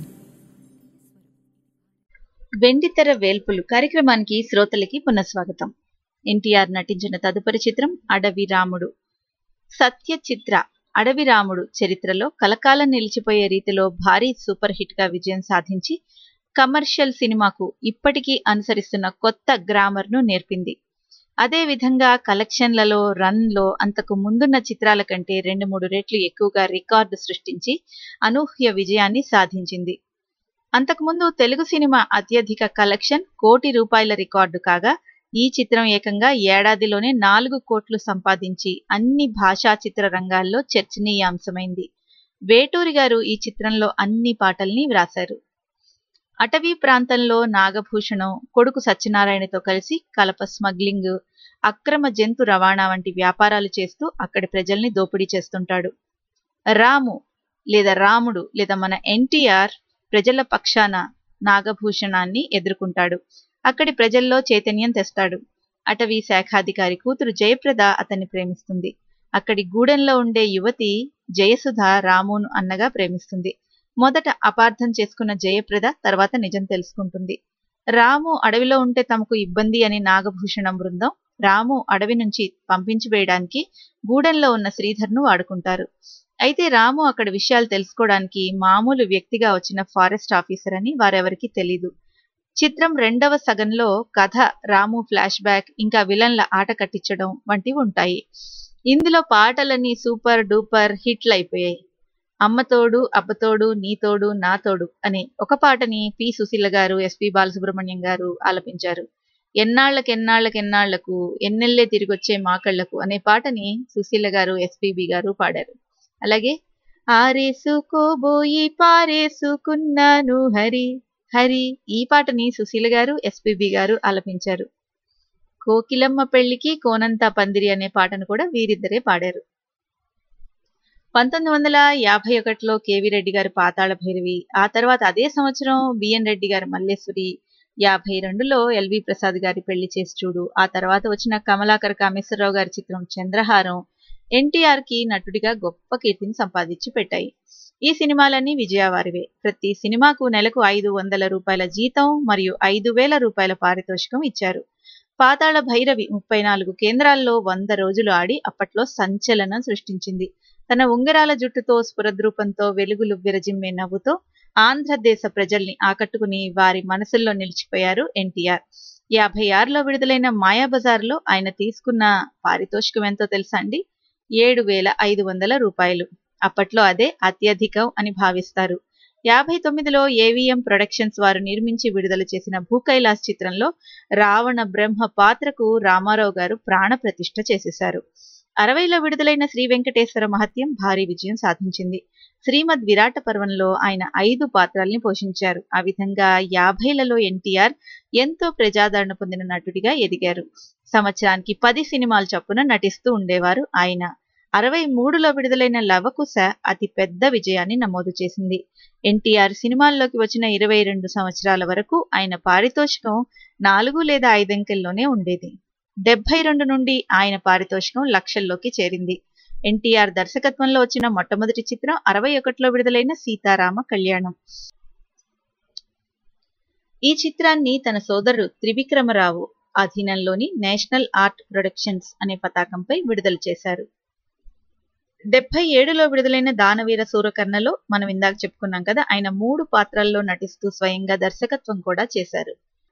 [SPEAKER 4] వెండితెర వేల్పులు కార్యక్రమానికి శ్రోతలకి పునఃస్వాగతం ఎన్టీఆర్ నటించిన తదుపరి చిత్రం అడవి రాముడు సత్య చిత్ర అడవి రాముడు చరిత్రలో కలకాలం నిలిచిపోయే రీతిలో భారీ సూపర్ హిట్ గా విజయం సాధించి కమర్షియల్ సినిమాకు ఇప్పటికీ అనుసరిస్తున్న కొత్త గ్రామర్ను నేర్పింది అదే విధంగా కలెక్షన్లలో రన్లో అంతకు ముందున్న చిత్రాల కంటే రెండు మూడు రెట్లు ఎక్కువగా రికార్డు సృష్టించి అనూహ్య విజయాన్ని సాధించింది అంతకుముందు తెలుగు సినిమా అత్యధిక కలెక్షన్ కోటి రూపాయల రికార్డు కాగా ఈ చిత్రం ఏకంగా ఏడాదిలోనే నాలుగు కోట్లు సంపాదించి అన్ని భాషా చిత్ర రంగాల్లో చర్చనీయాంశమైంది వేటూరి గారు ఈ చిత్రంలో అన్ని పాటల్ని వ్రాశారు అటవీ ప్రాంతంలో నాగభూషణం కొడుకు సత్యనారాయణతో కలిసి కలప స్మగ్లింగ్ అక్రమ జంతు రవాణా వంటి వ్యాపారాలు చేస్తూ అక్కడి ప్రజల్ని దోపిడీ చేస్తుంటాడు రాము లేదా రాముడు లేదా మన ఎన్టీఆర్ ప్రజల పక్షాన నాగభూషణాన్ని ఎదుర్కొంటాడు అక్కడి ప్రజల్లో చైతన్యం తెస్తాడు అటవీ శాఖాధికారి కూతురు జయప్రద అతన్ని ప్రేమిస్తుంది అక్కడి గూడెంలో ఉండే యువతి జయసుధ రామును అన్నగా ప్రేమిస్తుంది మొదట అపార్థం చేసుకున్న జయప్రద తర్వాత నిజం తెలుసుకుంటుంది రాము అడవిలో ఉంటే తమకు ఇబ్బంది అని నాగభూషణం బృందం రాము అడవి నుంచి పంపించి వేయడానికి గూడెంలో ఉన్న శ్రీధర్ను వాడుకుంటారు అయితే రాము అక్కడ విషయాలు తెలుసుకోవడానికి మామూలు వ్యక్తిగా వచ్చిన ఫారెస్ట్ ఆఫీసర్ అని వారెవరికి తెలీదు చిత్రం రెండవ సగంలో కథ రాము ఫ్లాష్ బ్యాక్ ఇంకా విలన్ల ఆట కట్టించడం వంటివి ఉంటాయి ఇందులో పాటలన్నీ సూపర్ డూపర్ హిట్లు అయిపోయాయి అమ్మతోడు అబ్బతోడు నీతోడు నాతోడు అనే ఒక పాటని పి సుశీల గారు ఎస్పి బాలసుబ్రహ్మణ్యం గారు ఆలపించారు ఎన్నాళ్ళకెన్నాళ్ళకెన్నాళ్లకు ఎన్నెల్లే తిరిగొచ్చే మాకళ్లకు అనే పాటని సుశీల గారు ఎస్పిబి గారు పాడారు అలాగే ఆరేసుకోబోయి పారేసుకున్నాను హరి హరి ఈ పాటని సుశీల గారు ఎస్పిబి గారు ఆలపించారు కోకిలమ్మ పెళ్లికి కోనంతా పందిరి అనే పాటను కూడా వీరిద్దరే పాడారు పంతొమ్మిది వందల యాభై ఒకటిలో కేవీ రెడ్డి గారు పాతాళ భైరవి ఆ తర్వాత అదే సంవత్సరం బిఎన్ రెడ్డి గారు మల్లేశ్వరి యాభై రెండులో ఎల్వి ప్రసాద్ గారి పెళ్లి చేసి చూడు ఆ తర్వాత వచ్చిన కమలాకర్ కామేశ్వరరావు గారి చిత్రం చంద్రహారం ఎన్టీఆర్ కి నటుడిగా గొప్ప కీర్తిని సంపాదించి పెట్టాయి ఈ సినిమాలన్నీ విజయవారివే ప్రతి సినిమాకు నెలకు ఐదు వందల రూపాయల జీతం మరియు ఐదు వేల రూపాయల పారితోషికం ఇచ్చారు పాతాళ భైరవి ముప్పై నాలుగు కేంద్రాల్లో వంద రోజులు ఆడి అప్పట్లో సంచలనం సృష్టించింది తన ఉంగరాల జుట్టుతో స్ఫురద్రూపంతో వెలుగులు విరజిమ్మే నవ్వుతో ఆంధ్రదేశ ప్రజల్ని ఆకట్టుకుని వారి మనసుల్లో నిలిచిపోయారు ఎన్టీఆర్ యాభై ఆరులో విడుదలైన మాయాబజార్లో ఆయన తీసుకున్న పారితోషికం ఎంతో తెలుసా అండి ఏడు వేల ఐదు వందల రూపాయలు అప్పట్లో అదే అత్యధికం అని భావిస్తారు యాభై తొమ్మిదిలో ఏవిఎం ప్రొడక్షన్స్ వారు నిర్మించి విడుదల చేసిన భూకైలాస్ చిత్రంలో రావణ బ్రహ్మ పాత్రకు రామారావు గారు ప్రాణ ప్రతిష్ఠ చేసేశారు అరవైలో విడుదలైన శ్రీ వెంకటేశ్వర మహత్యం భారీ విజయం సాధించింది శ్రీమద్ విరాట పర్వంలో ఆయన ఐదు పాత్రల్ని పోషించారు ఆ విధంగా యాభైలలో ఎన్టీఆర్ ఎంతో ప్రజాదరణ పొందిన నటుడిగా ఎదిగారు సంవత్సరానికి పది సినిమాలు చొప్పున నటిస్తూ ఉండేవారు ఆయన అరవై మూడులో విడుదలైన లవకుశ అతి పెద్ద విజయాన్ని నమోదు చేసింది ఎన్టీఆర్ సినిమాల్లోకి వచ్చిన ఇరవై రెండు సంవత్సరాల వరకు ఆయన పారితోషికం నాలుగు లేదా ఐదంకెల్లోనే ఉండేది డెబ్బై రెండు నుండి ఆయన పారితోషికం లక్షల్లోకి చేరింది ఎన్టీఆర్ దర్శకత్వంలో వచ్చిన మొట్టమొదటి చిత్రం అరవై ఒకటిలో విడుదలైన సీతారామ కళ్యాణం ఈ చిత్రాన్ని తన సోదరుడు త్రివిక్రమరావు అధీనంలోని నేషనల్ ఆర్ట్ ప్రొడక్షన్స్ అనే పతాకంపై విడుదల చేశారు డెబ్బై ఏడులో విడుదలైన దానవీర సూరకర్ణలో మనం ఇందాక చెప్పుకున్నాం కదా ఆయన మూడు పాత్రల్లో నటిస్తూ స్వయంగా దర్శకత్వం కూడా చేశారు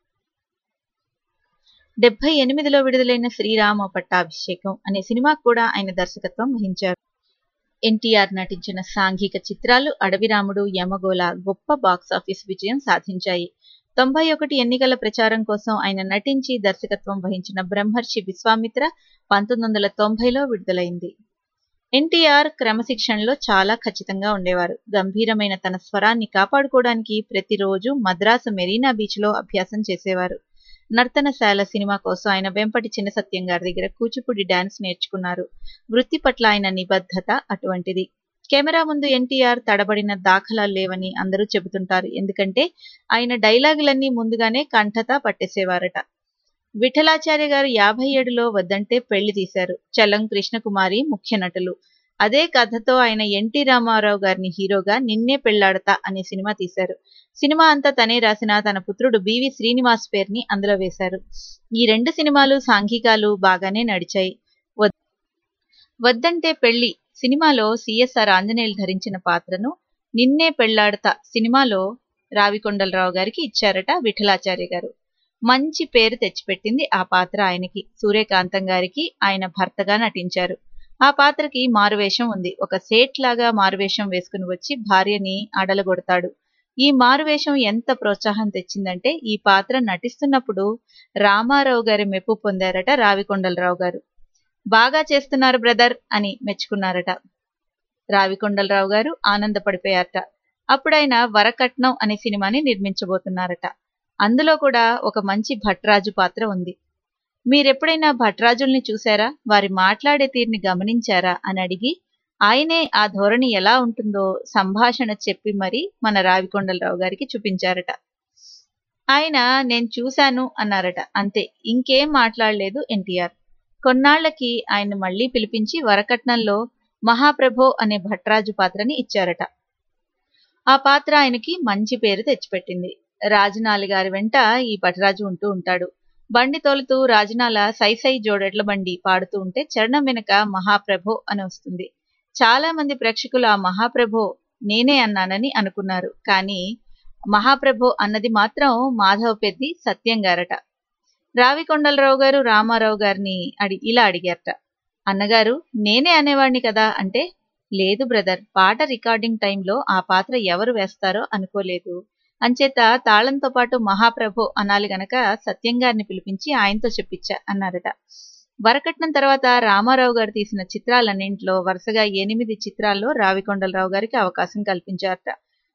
[SPEAKER 4] డెబ్బై ఎనిమిదిలో విడుదలైన శ్రీరామ పట్టాభిషేకం అనే సినిమా కూడా ఆయన దర్శకత్వం వహించారు ఎన్టీఆర్ నటించిన సాంఘిక చిత్రాలు అడవిరాముడు యమగోళ గొప్ప బాక్సాఫీస్ విజయం సాధించాయి తొంభై ఒకటి ఎన్నికల ప్రచారం కోసం ఆయన నటించి దర్శకత్వం వహించిన బ్రహ్మర్షి విశ్వామిత్ర పంతొమ్మిది వందల తొంభైలో విడుదలైంది ఎన్టీఆర్ క్రమశిక్షణలో చాలా ఖచ్చితంగా ఉండేవారు గంభీరమైన తన స్వరాన్ని కాపాడుకోవడానికి ప్రతిరోజు మద్రాసు మెరీనా బీచ్ లో అభ్యాసం చేసేవారు నర్తనశాల సినిమా కోసం ఆయన వెంపటి చిన్న సత్యం గారి దగ్గర కూచిపూడి డాన్స్ నేర్చుకున్నారు వృత్తి పట్ల ఆయన నిబద్ధత అటువంటిది కెమెరా ముందు ఎన్టీఆర్ తడబడిన దాఖలాలు లేవని అందరూ చెబుతుంటారు ఎందుకంటే ఆయన డైలాగులన్నీ ముందుగానే కంఠత పట్టేసేవారట విఠలాచార్య గారు యాభై ఏడులో వద్దంటే పెళ్లి తీశారు చలం కృష్ణకుమారి ముఖ్య నటులు అదే కథతో ఆయన ఎన్టీ రామారావు గారిని హీరోగా నిన్నే పెళ్లాడతా అనే సినిమా తీశారు సినిమా అంతా తనే రాసిన తన పుత్రుడు బివి శ్రీనివాస్ పేరుని అందులో వేశారు ఈ రెండు సినిమాలు సాంఘికాలు బాగానే నడిచాయి వద్దంటే పెళ్లి సినిమాలో సిఎస్ఆర్ ఆంజనేయులు ధరించిన పాత్రను నిన్నే పెళ్లాడతా సినిమాలో రావికొండలరావు గారికి ఇచ్చారట విఠలాచార్య గారు మంచి పేరు తెచ్చిపెట్టింది ఆ పాత్ర ఆయనకి సూర్యకాంతం గారికి ఆయన భర్తగా నటించారు ఆ పాత్రకి మారువేషం ఉంది ఒక సేట్ లాగా మారువేషం వేసుకుని వచ్చి భార్యని అడలగొడతాడు ఈ మారువేషం ఎంత ప్రోత్సాహం తెచ్చిందంటే ఈ పాత్ర నటిస్తున్నప్పుడు రామారావు గారి మెప్పు పొందారట రావికొండలరావు గారు బాగా చేస్తున్నారు బ్రదర్ అని మెచ్చుకున్నారట రావికొండలరావు గారు ఆనందపడిపోయారట అప్పుడైన వరకట్నం అనే సినిమాని నిర్మించబోతున్నారట అందులో కూడా ఒక మంచి భట్రాజు పాత్ర ఉంది మీరెప్పుడైనా భట్రాజుల్ని చూశారా వారి మాట్లాడే తీరుని గమనించారా అని అడిగి ఆయనే ఆ ధోరణి ఎలా ఉంటుందో సంభాషణ చెప్పి మరి మన రావికొండలరావు గారికి చూపించారట ఆయన నేను చూశాను అన్నారట అంతే ఇంకేం మాట్లాడలేదు ఎన్టీఆర్ కొన్నాళ్లకి ఆయన మళ్లీ పిలిపించి వరకట్నంలో మహాప్రభో అనే భట్రాజు పాత్రని ఇచ్చారట ఆ పాత్ర ఆయనకి మంచి పేరు తెచ్చిపెట్టింది రాజనాలి గారి వెంట ఈ భట్రాజు ఉంటూ ఉంటాడు బండి తోలుతూ రాజనాల సైసై జోడెడ్ల బండి పాడుతూ ఉంటే చరణం వెనక మహాప్రభో అని వస్తుంది చాలా మంది ప్రేక్షకులు ఆ మహాప్రభో నేనే అన్నానని అనుకున్నారు కానీ మహాప్రభో అన్నది మాత్రం మాధవ పెద్ది సత్యం గారట రావికొండలరావు గారు రామారావు గారిని అడి ఇలా అడిగారట అన్నగారు నేనే అనేవాడిని కదా అంటే లేదు బ్రదర్ పాట రికార్డింగ్ టైంలో ఆ పాత్ర ఎవరు వేస్తారో అనుకోలేదు అంచేత తాళంతో పాటు మహాప్రభు అనాలి గనక సత్యం గారిని పిలిపించి ఆయనతో చెప్పించా అన్నారట వరకట్నం తర్వాత రామారావు గారు తీసిన చిత్రాలన్నింటిలో వరుసగా ఎనిమిది చిత్రాల్లో రావికొండలరావు గారికి అవకాశం కల్పించారట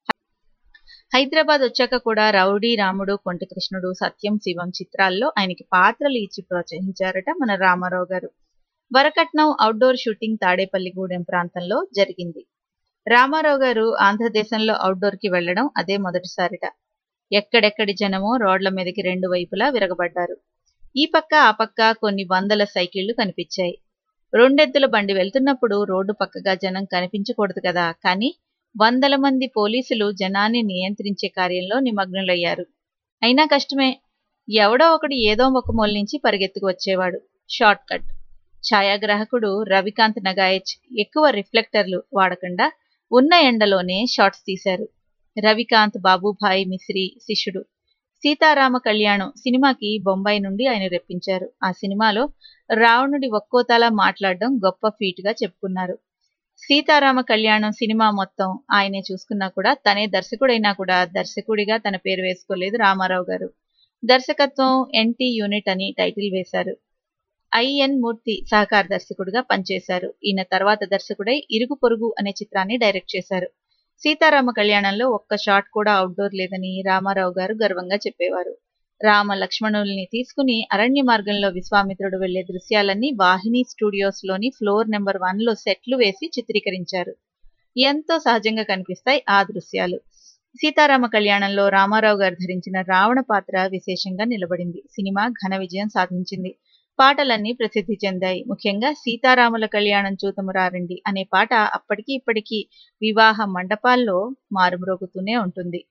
[SPEAKER 4] హైదరాబాద్ వచ్చాక కూడా రౌడీ రాముడు కొంటి కృష్ణుడు సత్యం శివం చిత్రాల్లో ఆయనకి పాత్రలు ఇచ్చి ప్రోత్సహించారట మన రామారావు గారు వరకట్నం అవుట్డోర్ షూటింగ్ తాడేపల్లిగూడెం ప్రాంతంలో జరిగింది రామారావు గారు ఆంధ్రదేశంలో అవుట్డోర్ కి వెళ్లడం అదే మొదటిసారిట ఎక్కడెక్కడి జనమో రోడ్ల మీదకి రెండు వైపులా విరగబడ్డారు ఈ పక్క ఆ పక్క కొన్ని వందల సైకిళ్లు కనిపించాయి రెండెద్దుల బండి వెళ్తున్నప్పుడు రోడ్డు పక్కగా జనం కనిపించకూడదు కదా కానీ వందల మంది పోలీసులు జనాన్ని నియంత్రించే కార్యంలో నిమగ్నులయ్యారు అయినా కష్టమే ఎవడో ఒకడు ఏదో ఒక మూల నుంచి పరిగెత్తుకు వచ్చేవాడు షార్ట్ కట్ ఛాయాగ్రాహకుడు రవికాంత్ నగాయచ్ ఎక్కువ రిఫ్లెక్టర్లు వాడకుండా ఉన్న ఎండలోనే షాట్స్ తీశారు రవికాంత్ బాబుభాయ్ మిశ్రీ శిష్యుడు సీతారామ కళ్యాణం సినిమాకి బొంబాయి నుండి ఆయన రెప్పించారు ఆ సినిమాలో రావణుడి ఒక్కోతలా మాట్లాడడం గొప్ప ఫీట్ గా చెప్పుకున్నారు సీతారామ కళ్యాణం సినిమా మొత్తం ఆయనే చూసుకున్నా కూడా తనే దర్శకుడైనా కూడా దర్శకుడిగా తన పేరు వేసుకోలేదు రామారావు గారు దర్శకత్వం ఎన్టీ యూనిట్ అని టైటిల్ వేశారు ఐఎన్ మూర్తి సహకార దర్శకుడిగా పనిచేశారు ఈయన తర్వాత దర్శకుడై ఇరుగు పొరుగు అనే చిత్రాన్ని డైరెక్ట్ చేశారు సీతారామ కళ్యాణంలో ఒక్క షాట్ కూడా అవుట్డోర్ లేదని రామారావు గారు గర్వంగా చెప్పేవారు రామ లక్ష్మణుల్ని తీసుకుని అరణ్య మార్గంలో విశ్వామిత్రుడు వెళ్లే దృశ్యాలన్నీ వాహిని స్టూడియోస్ లోని ఫ్లోర్ నెంబర్ వన్ లో సెట్లు వేసి చిత్రీకరించారు ఎంతో సహజంగా కనిపిస్తాయి ఆ దృశ్యాలు సీతారామ కళ్యాణంలో రామారావు గారు ధరించిన రావణ పాత్ర విశేషంగా నిలబడింది సినిమా ఘన విజయం సాధించింది పాటలన్నీ ప్రసిద్ధి చెందాయి ముఖ్యంగా సీతారాముల కళ్యాణం చూతము రారండి అనే పాట అప్పటికి ఇప్పటికీ వివాహ మండపాల్లో మారుమ్రోగుతూనే ఉంటుంది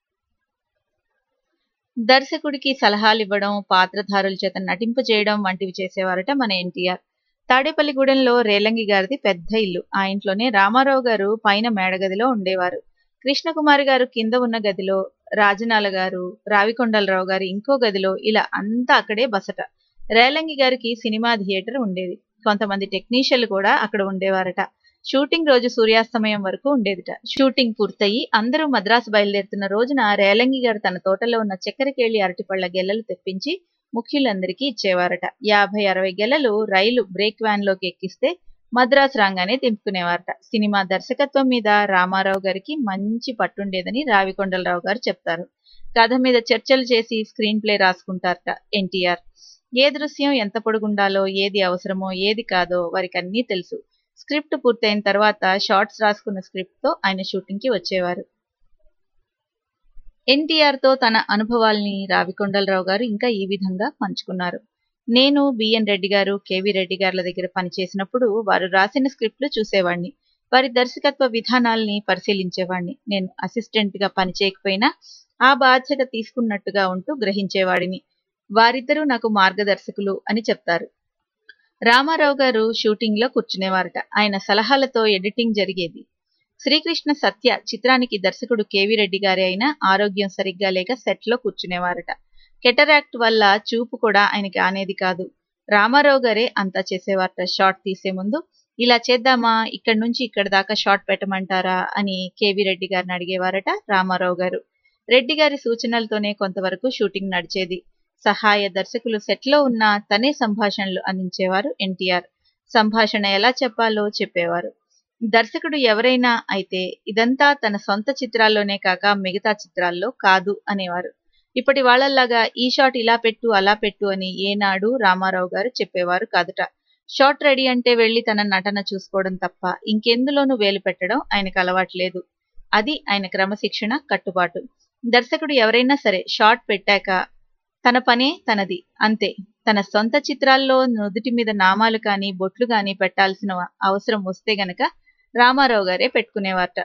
[SPEAKER 4] దర్శకుడికి సలహాలు ఇవ్వడం పాత్రధారుల చేత నటింపజేయడం వంటివి చేసేవారట మన ఎన్టీఆర్ తాడేపల్లిగూడెంలో రేలంగి గారిది పెద్ద ఇల్లు ఆ ఇంట్లోనే రామారావు గారు పైన మేడగదిలో ఉండేవారు కృష్ణకుమారి గారు కింద ఉన్న గదిలో రాజనాల గారు రావికొండలరావు గారు ఇంకో గదిలో ఇలా అంతా అక్కడే బసట రేలంగి గారికి సినిమా థియేటర్ ఉండేది కొంతమంది టెక్నీషియన్లు కూడా అక్కడ ఉండేవారట షూటింగ్ రోజు సూర్యాస్తమయం వరకు ఉండేదిట షూటింగ్ పూర్తయి అందరూ మద్రాసు బయలుదేరుతున్న రోజున రేలంగి గారు తన తోటలో ఉన్న చక్కెరకేళి అరటిపళ్ల గెల్లలు తెప్పించి ముఖ్యులందరికీ ఇచ్చేవారట యాభై అరవై గెలలు రైలు బ్రేక్ వ్యాన్ లోకి ఎక్కిస్తే మద్రాసు రాగానే దింపుకునేవారట సినిమా దర్శకత్వం మీద రామారావు గారికి మంచి పట్టుండేదని రావికొండలరావు గారు చెప్తారు కథ మీద చర్చలు చేసి స్క్రీన్ ప్లే రాసుకుంటారట ఎన్టీఆర్ ఏ దృశ్యం ఎంత పొడుగుండాలో ఏది అవసరమో ఏది కాదో వారికి అన్నీ తెలుసు స్క్రిప్ట్ పూర్తయిన తర్వాత షార్ట్స్ రాసుకున్న స్క్రిప్ట్ తో ఆయన షూటింగ్ కి వచ్చేవారు ఎన్టీఆర్ తో తన అనుభవాల్ని రావికొండలరావు గారు ఇంకా ఈ విధంగా పంచుకున్నారు నేను బిఎన్ రెడ్డి గారు కేవి రెడ్డి గారుల దగ్గర పనిచేసినప్పుడు వారు రాసిన స్క్రిప్ట్లు చూసేవాడిని వారి దర్శకత్వ విధానాల్ని పరిశీలించేవాడిని నేను అసిస్టెంట్ గా పనిచేయకపోయినా ఆ బాధ్యత తీసుకున్నట్టుగా ఉంటూ గ్రహించేవాడిని వారిద్దరూ నాకు మార్గదర్శకులు అని చెప్తారు రామారావు గారు షూటింగ్ లో కూర్చునేవారట ఆయన సలహాలతో ఎడిటింగ్ జరిగేది శ్రీకృష్ణ సత్య చిత్రానికి దర్శకుడు కేవీ రెడ్డి గారి అయినా ఆరోగ్యం సరిగ్గా లేక సెట్లో కూర్చునేవారట కెటరాక్ట్ వల్ల చూపు కూడా ఆయనకి ఆనేది కాదు రామారావు గారే అంతా చేసేవారట షార్ట్ తీసే ముందు ఇలా చేద్దామా ఇక్కడి నుంచి ఇక్కడ దాకా షార్ట్ పెట్టమంటారా అని కేవీ రెడ్డి గారిని అడిగేవారట రామారావు గారు రెడ్డి గారి సూచనలతోనే కొంతవరకు షూటింగ్ నడిచేది సహాయ దర్శకులు సెట్లో ఉన్న తనే సంభాషణలు అందించేవారు ఎన్టీఆర్ సంభాషణ ఎలా చెప్పాలో చెప్పేవారు దర్శకుడు ఎవరైనా అయితే ఇదంతా తన సొంత చిత్రాల్లోనే కాక మిగతా చిత్రాల్లో కాదు అనేవారు ఇప్పటి వాళ్ళలాగా ఈ షాట్ ఇలా పెట్టు అలా పెట్టు అని ఏనాడు రామారావు గారు చెప్పేవారు కాదుట షాట్ రెడీ అంటే వెళ్లి తన నటన చూసుకోవడం తప్ప ఇంకెందులోనూ వేలు పెట్టడం ఆయనకు అలవాట్లేదు అది ఆయన క్రమశిక్షణ కట్టుబాటు దర్శకుడు ఎవరైనా సరే షాట్ పెట్టాక తన పనే తనది అంతే తన సొంత చిత్రాల్లో నుదుటి మీద నామాలు కానీ బొట్లు కానీ పెట్టాల్సిన అవసరం వస్తే గనక రామారావు గారే పెట్టుకునేవారట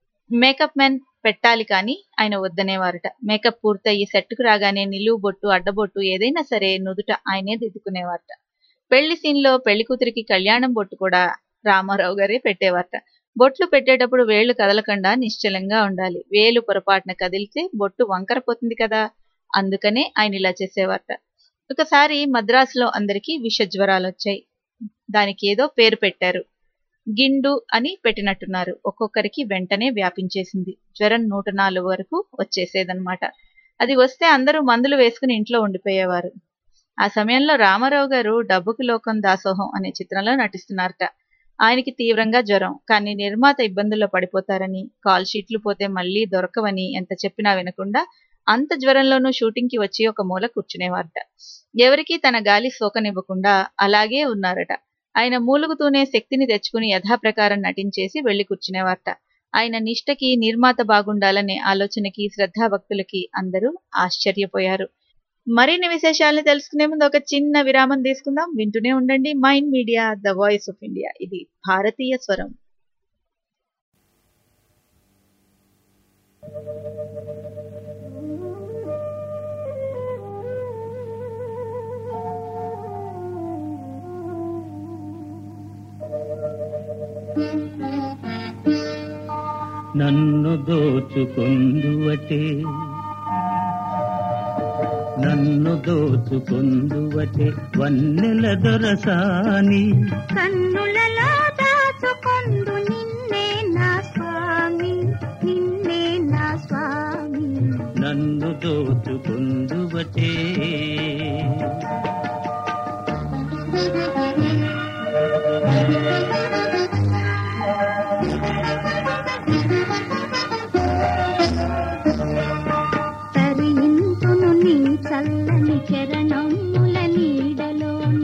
[SPEAKER 4] మేకప్ మెన్ పెట్టాలి కానీ ఆయన వద్దనేవారట మేకప్ పూర్తయి సెట్కు రాగానే నిలువు బొట్టు అడ్డబొట్టు ఏదైనా సరే నుదుట ఆయనే దిద్దుకునేవారట పెళ్లి సీన్లో పెళ్లి కూతురికి కళ్యాణం బొట్టు కూడా రామారావు గారే పెట్టేవారట బొట్లు పెట్టేటప్పుడు వేళ్లు కదలకుండా నిశ్చలంగా ఉండాలి వేలు పొరపాటున కదిలితే బొట్టు వంకరపోతుంది కదా అందుకనే ఆయన ఇలా చేసేవారట ఒకసారి మద్రాసులో అందరికీ విష జ్వరాలు వచ్చాయి దానికి ఏదో పేరు పెట్టారు గిండు అని పెట్టినట్టున్నారు ఒక్కొక్కరికి వెంటనే వ్యాపించేసింది జ్వరం నూట నాలుగు వరకు వచ్చేసేదన్నమాట అది వస్తే అందరూ మందులు వేసుకుని ఇంట్లో ఉండిపోయేవారు ఆ సమయంలో రామారావు గారు డబ్బుకి లోకం దాసోహం అనే చిత్రంలో నటిస్తున్నారట ఆయనకి తీవ్రంగా జ్వరం కానీ నిర్మాత ఇబ్బందుల్లో పడిపోతారని కాల్ షీట్లు పోతే మళ్ళీ దొరకవని ఎంత చెప్పినా వినకుండా అంత జ్వరంలోనూ షూటింగ్ కి వచ్చి ఒక మూల కూర్చునేవారట ఎవరికీ తన గాలి సోకనివ్వకుండా అలాగే ఉన్నారట ఆయన మూలుగుతూనే శక్తిని తెచ్చుకుని యథాప్రకారం నటించేసి వెళ్లి కూర్చునేవారట ఆయన నిష్టకి నిర్మాత బాగుండాలనే ఆలోచనకి శ్రద్ధాభక్తులకి అందరూ ఆశ్చర్యపోయారు మరిన్ని విశేషాలను తెలుసుకునే ముందు ఒక చిన్న విరామం తీసుకుందాం వింటూనే ఉండండి Mind Media the voice of India ఇది భారతీయ స్వరం
[SPEAKER 5] నన్ను దోచుకొందువటే నన్ను దోచుకొందువటే వన్నెల దొరసాని
[SPEAKER 9] కన్నులలో దాచుకొందు నిన్నే నా స్వామి నిన్నే నా స్వామి
[SPEAKER 5] నన్ను దోచుకొందువటే
[SPEAKER 9] తరింతును నీ చల్లని చరణముల నీడలోన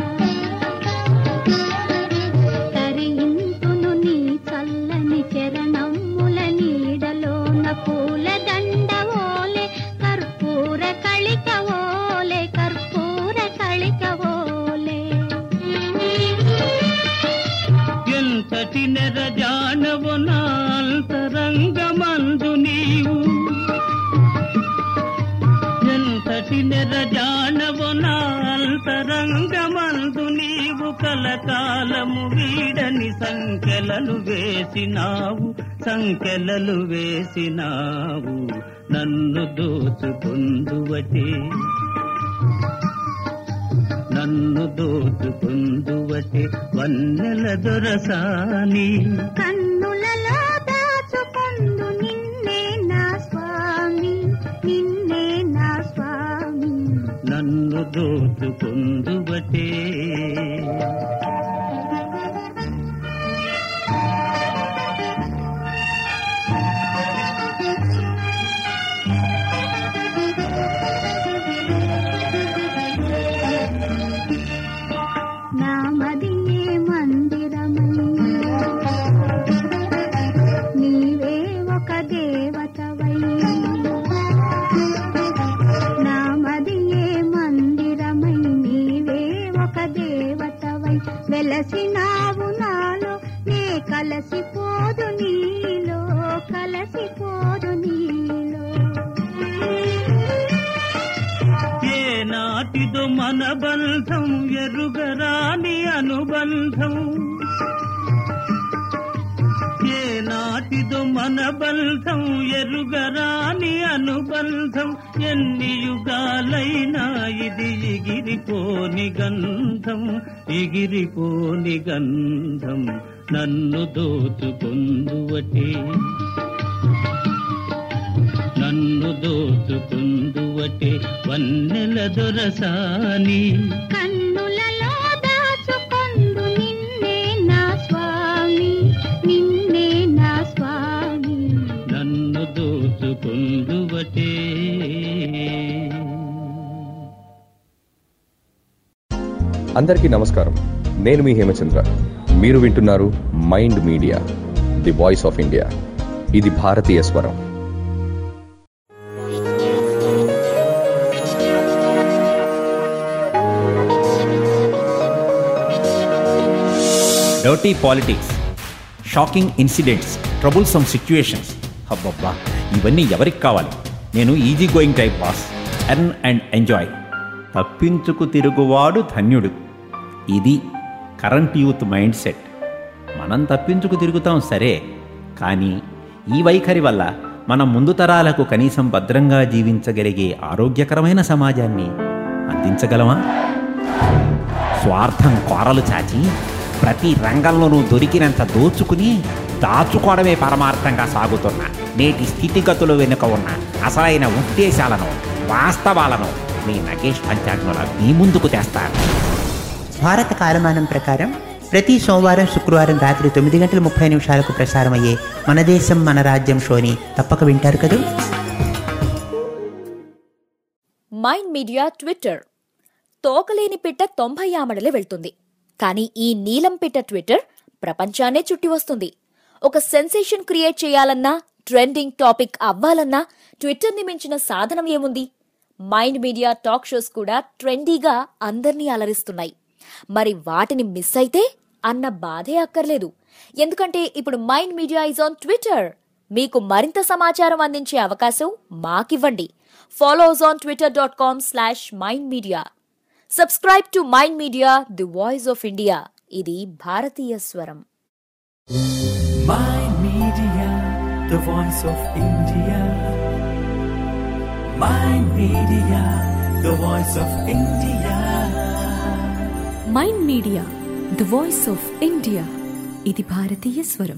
[SPEAKER 9] తరింతును నీ చల్లని చరణముల నీడలోన పూల దండవోలే కర్పూర కళికవోలే కర్పూర కళికవోలే
[SPEAKER 5] ఎంతటి నెరజానవు నాంతరంగమందు నీవు ఎంతటి నెరజానవు నాంతరంగమందు నీవు కలకాలము వీడని సంఖ్యలలు వేసినావు సంఖ్యలలు వేసినావు నన్ను దోచుకొందువటే నన్ను దోచుకొందువటే వన్నెల దొరసాని
[SPEAKER 9] కన్నులలో దాచుకొందు నిన్నే నా స్వామి నిన్నే నా స్వామి
[SPEAKER 5] నన్ను దోచుకొందువటే
[SPEAKER 9] నామదియే మందిరమై నీవే ఒక దేవతవై నామదియే మందిరమై నీవే ఒక దేవతవై వెలసినావు నాలో నే కలసిపోదు నీలో కలసిపోదు నీలో
[SPEAKER 5] ఏ నాటిదో మన బంధం ఎరుగరాని అనుబంధం ఏ నాటి నాటిదో మన బంధం ఎరుగరాని అనుబంధం ఎన్ని యుగాలైనా ఇది ఎగిరిపోని గంధం ఎగిరిపోని గంధం నన్ను దోచుకొందువటే నన్ను దోచుకుందువటే వన్నెల దొరసాని
[SPEAKER 9] కన్నులలో దాచుకొందు నిన్నే నా స్వామి నిన్నే నా స్వామి
[SPEAKER 5] నన్ను దోచుకుందువటే
[SPEAKER 13] అందరికీ నమస్కారం నేను మీ హేమచంద్ర మీరు వింటున్నారు Mind Media the voice of India ఇది భారతీయ స్వరం
[SPEAKER 14] dirty politics shocking incidents troublesome situations అబ్బబ్బా ఇవన్నీ ఎవరికి కావాలి నేను easy going type boss earn and enjoy తప్పించుకు తిరుగువాడు ధన్యుడు ఇది కరెంట్ యూత్ మైండ్ సెట్ మనం తప్పించుకు తిరుగుతాం సరే కానీ ఈ వైఖరి వల్ల మనం ముందు తరాలకు కనీసం భద్రంగా జీవించగలిగే ఆరోగ్యకరమైన సమాజాన్ని అందించగలమా స్వార్థం కోరలు చాచి ప్రతి రంగంలోనూ దొరికినంత దోచుకుని దాచుకోవడమే పరమార్థంగా సాగుతున్న నేటి స్థితిగతులు వెనుక ఉన్న అసలైన ఉద్దేశాలను వాస్తవాలను మీ నగేష్ పంచాగ్నుల మీ ముందుకు తెస్తారు
[SPEAKER 15] భారత కాలమానం ప్రకారం ప్రతి సోమవారం శుక్రవారం రాత్రి తొమ్మిది గంటల ముప్పై నిమిషాలకు ప్రసారమయ్యే మన దేశం మన రాజ్యం షోని తప్పక వింటారు కదూ
[SPEAKER 8] మైండ్ మీడియా ట్విట్టర్ తోకలేని పిట్ట తొంభై ఆమడలే వెళ్తుంది కానీ ఈ నీలం పిట్ట ట్విట్టర్ ప్రపంచాన్నే చుట్టి వస్తుంది ఒక సెన్సేషన్ క్రియేట్ చేయాలన్నా ట్రెండింగ్ టాపిక్ అవ్వాలన్నా ట్విట్టర్ని మించిన సాధనం ఏముంది మైండ్ మీడియా టాక్ షోస్ కూడా ట్రెండీగా అందర్నీ అలరిస్తున్నాయి మరి వాటిని మిస్ అయితే అన్న బాధే అక్కర్లేదు ఎందుకంటే ఇప్పుడు Mind Media is on Twitter మీకు మరింత సమాచారం అందించే అవకాశం మాకివ్వండి follow us on Twitter dot com slash Mind Media subscribe to Mind Media the voice of India ఇది భారతీయ స్వరం
[SPEAKER 1] Mind Media, the voice of India. Mind Media, the voice of India.
[SPEAKER 2] Mind Media the voice of India ఇది భారతీయ స్వరం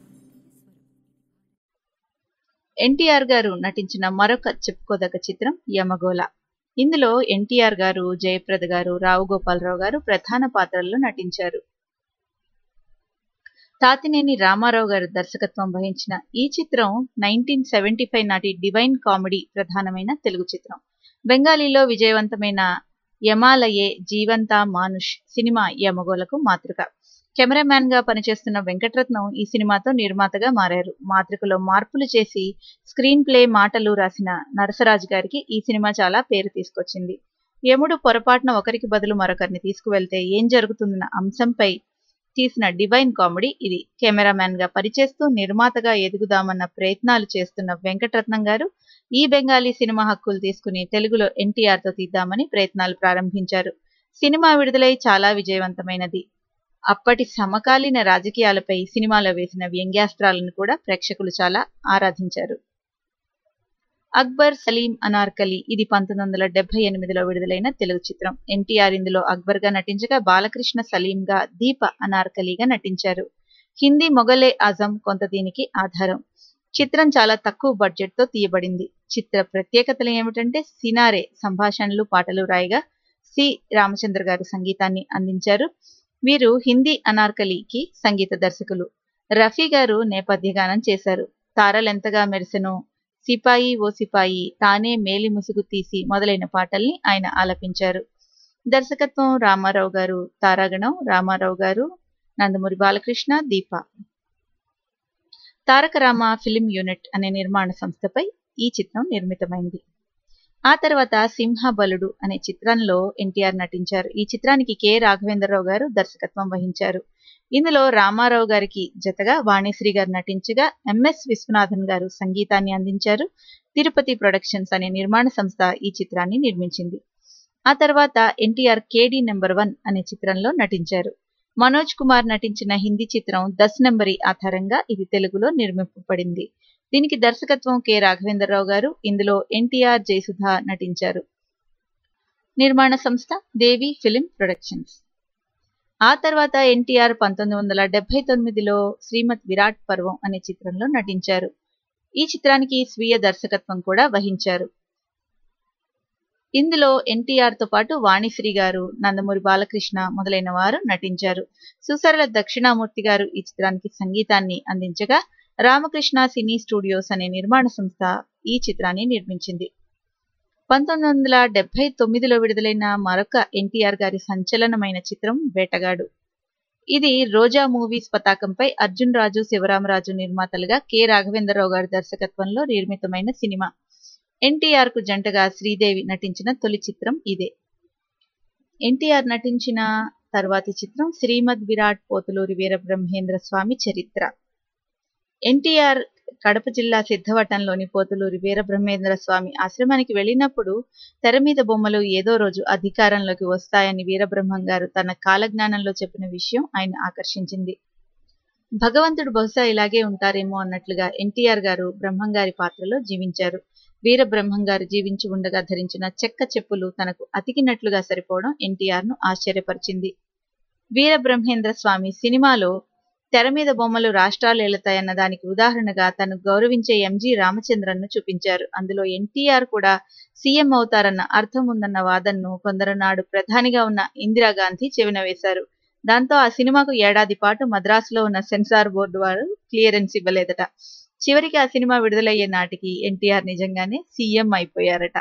[SPEAKER 4] ఎన్టీఆర్ గారు నటించిన మరొక చెప్పుకోదగ్గ చిత్రం యమగోళ ఇందులో ఎన్టీఆర్ గారు జయప్రద గారు రావు గోపాలరావు గారు ప్రధాన పాత్రల్లో నటించారు తాతినేని రామారావు గారు దర్శకత్వం వహించిన ఈ చిత్రం నైన్టీన్ సెవెంటీ ఫైవ్ నాటి డివైన్ కామెడీ ప్రధానమైన తెలుగు చిత్రం బెంగాలీలో విజయవంతమైన యమాలయే జీవంత మానుష్ సినిమా యమగోలకు మాతృక కెమెరామ్యాన్ గా పనిచేస్తున్న వెంకటరత్నం ఈ సినిమాతో నిర్మాతగా మారారు మాతృకలో మార్పులు చేసి స్క్రీన్ ప్లే మాటలు రాసిన నరసరాజు గారికి ఈ సినిమా చాలా పేరు తీసుకొచ్చింది యముడు పొరపాటున ఒకరికి బదులు మరొకరిని తీసుకువెళ్తే ఏం జరుగుతుందన్న అంశంపై తీసిన డివైన్ కామెడీ ఇది కెమెరామ్యాన్ గా పనిచేస్తూ నిర్మాతగా ఎదుగుదామన్న ప్రయత్నాలు చేస్తున్న వెంకటరత్నం గారు ఈ బెంగాలీ సినిమా హక్కులు తీసుకుని తెలుగులో ఎన్టీఆర్ తో తీద్దామని ప్రయత్నాలు ప్రారంభించారు సినిమా విడుదలై చాలా విజయవంతమైనది అప్పటి సమకాలీన రాజకీయాలపై సినిమాలో వేసిన వ్యంగ్యాస్త్రాలను కూడా ప్రేక్షకులు చాలా ఆరాధించారు అక్బర్ సలీం అనార్కలి ఇది పంతొమ్మిది వందల డెబ్బై ఎనిమిదిలో విడుదలైన తెలుగు చిత్రం ఎన్టీఆర్ ఇందులో అక్బర్ గా నటించగా బాలకృష్ణ సలీం గా దీప అనార్కలిగా నటించారు హిందీ మొగలే ఆజం కొంత దీనికి ఆధారం చిత్రం చాలా తక్కువ బడ్జెట్ తో తీయబడింది చిత్ర ప్రత్యేకతలు ఏమిటంటే సినారే సంభాషణలు పాటలు రాయగా సి రామచంద్ర గారు సంగీతాన్ని అందించారు వీరు హిందీ అనార్కలికి సంగీత దర్శకులు రఫీ గారు నేపథ్య గానం చేశారు తారలెంతగా మెరిసెను సిపాయి ఓ సిపాయి తానే మేలి ముసుగు తీసి మొదలైన పాటల్ని ఆయన ఆలపించారు దర్శకత్వం రామారావు గారు తారాగణం రామారావు గారు నందమూరి బాలకృష్ణ దీప తారక రామ ఫిలిం యూనిట్ అనే నిర్మాణ సంస్థపై ఈ చిత్రం నిర్మితమైంది ఆ తర్వాత సింహబలుడు అనే చిత్రంలో ఎన్టీఆర్ నటించారు ఈ చిత్రానికి కె రాఘవేంద్రరావు గారు దర్శకత్వం వహించారు ఇందులో రామారావు గారికి జతగా వాణిశ్రీ గారు నటించగా ఎంఎస్ విశ్వనాథన్ గారు సంగీతాన్ని అందించారు తిరుపతి ప్రొడక్షన్స్ అనే నిర్మాణ సంస్థ ఈ చిత్రాన్ని నిర్మించింది ఆ తర్వాత ఎన్టీఆర్ కేడి నెంబర్ వన్ అనే చిత్రంలో నటించారు మనోజ్ కుమార్ నటించిన హిందీ చిత్రం దస్ నెంబరి ఆధారంగా ఇది తెలుగులో నిర్మింపబడింది దీనికి దర్శకత్వం కె రాఘవేంద్రరావు గారు ఇందులో ఎన్టీఆర్ జయసుధ నటించారు నిర్మాణ సంస్థ దేవి ఫిలిం ప్రొడక్షన్స్ ఆ తర్వాత ఎన్టీఆర్ పంతొమ్మిది వందల డెబ్బై తొమ్మిదిలో శ్రీమద్ విరాట్ పర్వం అనే చిత్రంలో నటించారు ఈ చిత్రానికి స్వీయ దర్శకత్వం కూడా వహించారు ఇందులో ఎన్టీఆర్ తో పాటు వాణిశ్రీ గారు నందమూరి బాలకృష్ణ మొదలైన వారు నటించారు సుసరల దక్షిణామూర్తి గారు ఈ చిత్రానికి సంగీతాన్ని అందించగా రామకృష్ణ సినీ స్టూడియోస్ అనే నిర్మాణ సంస్థ ఈ చిత్రాన్ని నిర్మించింది పంతొమ్మిది వందల డెబ్బై తొమ్మిదిలో విడుదలైన మరొక ఎన్టీఆర్ గారి సంచలనమైన చిత్రం వేటగాడు ఇది రోజా మూవీస్ పతాకంపై అర్జున్ రాజు శివరామరాజు నిర్మాతలుగా కె రాఘవేంద్రరావు గారి దర్శకత్వంలో నిర్మితమైన సినిమా ఎన్టీఆర్ కు జంటగా శ్రీదేవి నటించిన తొలి చిత్రం ఇదే ఎన్టీఆర్ నటించిన తర్వాతి చిత్రం శ్రీమద్ విరాట్ పోతులూరి వీరబ్రహ్మేంద్ర స్వామి చరిత్ర ఎన్టీఆర్ కడప జిల్లా సిద్ధవటంలోని పోతులూరి వీరబ్రహ్మేంద్ర స్వామి ఆశ్రమానికి వెళ్ళినప్పుడు తెర మీద బొమ్మలు ఏదో రోజు అధికారంలోకి వస్తాయని వీరబ్రహ్మం గారు తన కాలజ్ఞానంలో చెప్పిన విషయం ఆయన ఆకర్షించింది భగవంతుడు బహుశా ఇలాగే ఉంటారేమో అన్నట్లుగా ఎన్టీఆర్ గారు బ్రహ్మం గారి పాత్రలో జీవించారు వీరబ్రహ్మం గారు జీవించి ఉండగా ధరించిన చెక్క చెప్పులు తనకు అతికినట్లుగా సరిపోవడం ఎన్టీఆర్ ను ఆశ్చర్యపరిచింది వీరబ్రహ్మేంద్ర స్వామి సినిమాలో తెర మీద బొమ్మలు రాష్ట్రాలు ఏలుతాయన్న దానికి ఉదాహరణగా తను గౌరవించే ఎంజి రామచంద్రన్ను చూపించారు అందులో ఎన్టీఆర్ కూడా సీఎం అవుతారన్న అర్థం ఉందన్న వాదనను కొందరు నాడు ప్రధానిగా ఉన్న ఇందిరాగాంధీ చెవిన వేశారు దాంతో ఆ సినిమాకు ఏడాది పాటు మద్రాసులో ఉన్న సెన్సార్ బోర్డు వారు క్లియరెన్స్ ఇవ్వలేదట చివరికి ఆ సినిమా విడుదలయ్యే నాటికి ఎన్టీఆర్ నిజంగానే సీఎం అయిపోయారట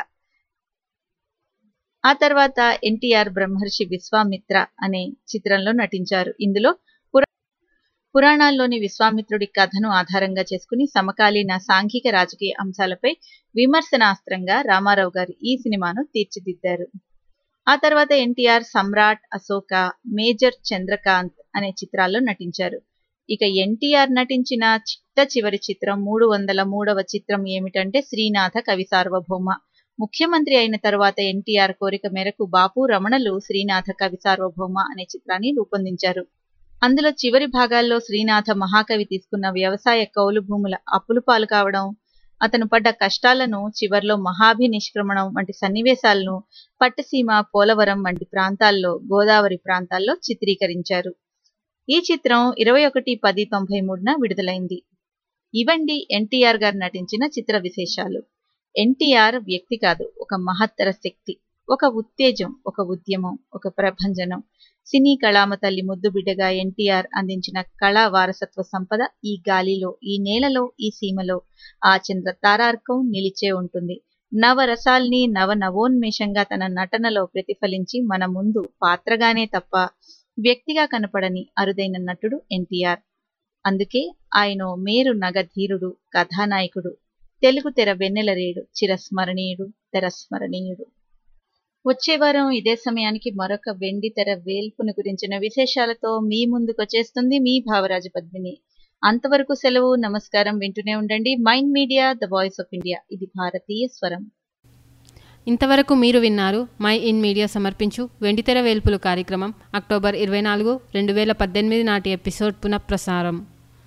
[SPEAKER 4] ఆ తర్వాత ఎన్టీఆర్ బ్రహ్మర్షి విశ్వామిత్ర అనే చిత్రంలో నటించారు ఇందులో పురాణాల్లోని విశ్వామిత్రుడి కథను ఆధారంగా చేసుకుని సమకాలీన సాంఘిక రాజకీయ అంశాలపై విమర్శనాస్త్రంగా రామారావు గారు ఈ సినిమాను తీర్చిదిద్దారు ఆ తర్వాత ఎన్టీఆర్ సమ్రాట్ అశోక మేజర్ చంద్రకాంత్ అనే చిత్రాల్లో నటించారు ఇక ఎన్టీఆర్ నటించిన చిట్ట చివరి చిత్రం మూడు వందల మూడవ చిత్రం ఏమిటంటే శ్రీనాథ కవి సార్వభౌమ ముఖ్యమంత్రి అయిన తరువాత ఎన్టీఆర్ కోరిక మేరకు బాపు రమణలు శ్రీనాథ కవి సార్వభౌమ అనే చిత్రాన్ని రూపొందించారు అందులో చివరి భాగాల్లో శ్రీనాథ మహాకవి తీసుకున్న వ్యవసాయ కౌలు భూముల అప్పులు పాలు కావడం అతను పడ్డ కష్టాలను చివర్లో మహాభి నిష్క్రమణం వంటి సన్నివేశాలను పట్టసీమ పోలవరం వంటి ప్రాంతాల్లో గోదావరి ప్రాంతాల్లో చిత్రీకరించారు ఈ చిత్రం ఇరవై ఒకటి పది తొంభై మూడున విడుదలైంది ఇవండి ఎన్టీఆర్ గారు నటించిన చిత్ర విశేషాలు ఎన్టీఆర్ వ్యక్తి కాదు ఒక మహత్తర శక్తి ఒక ఉత్తేజం ఒక ఉద్యమం ఒక ప్రభంజనం సినీ కళామ తల్లి ముద్దు బిడ్డగా ఎన్టీఆర్ అందించిన కళా వారసత్వ సంపద ఈ గాలిలో ఈ నేలలో ఈ సీమలో ఆ చంద్ర తారార్కం నిలిచే ఉంటుంది నవరసాల్ని నవ నవోన్మేషంగా తన నటనలో ప్రతిఫలించి మన ముందు పాత్రగానే తప్ప వ్యక్తిగా కనపడని అరుదైన నటుడు ఎన్టీఆర్ అందుకే ఆయన మేరు నగధీరుడు కథానాయకుడు తెలుగు తెర వెన్నెలరేడు చిరస్మరణీయుడు తెరస్మరణీయుడు వచ్చే వారం ఇదే సమయానికి మరొక వెండి తెర వేల్పుని గురించిన విశేషాలతో మీ ముందుకు వచ్చేస్తుంది మీ భావరాజు పద్మిని అంతవరకు సెలవు నమస్కారం వింటూనే ఉండండి Mind Media the voice of India ఇది భారతీయ స్వరం
[SPEAKER 3] ఇంతవరకు మీరు విన్నారు మై ఇన్ మీడియా సమర్పించు వెండితెర వేల్పులు కార్యక్రమం అక్టోబర్ ఇరవై నాలుగు రెండు వేల పద్దెనిమిది నాటి ఎపిసోడ్ పునఃప్రసారం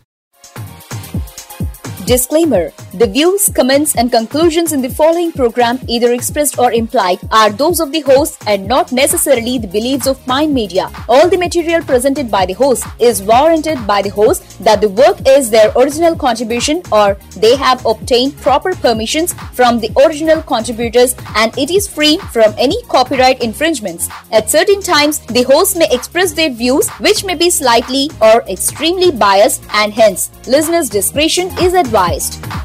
[SPEAKER 8] Disclaimer The views, comments, and conclusions in the following program, either expressed or implied, are those of the host and not necessarily the beliefs of Mind Media. All the material presented by the host is warranted by the host that the work is their original contribution or they have obtained proper permissions from the original contributors and it is free from any copyright infringements. At certain times, the host may express their views which may be slightly or extremely biased and hence listeners' discretion is advised.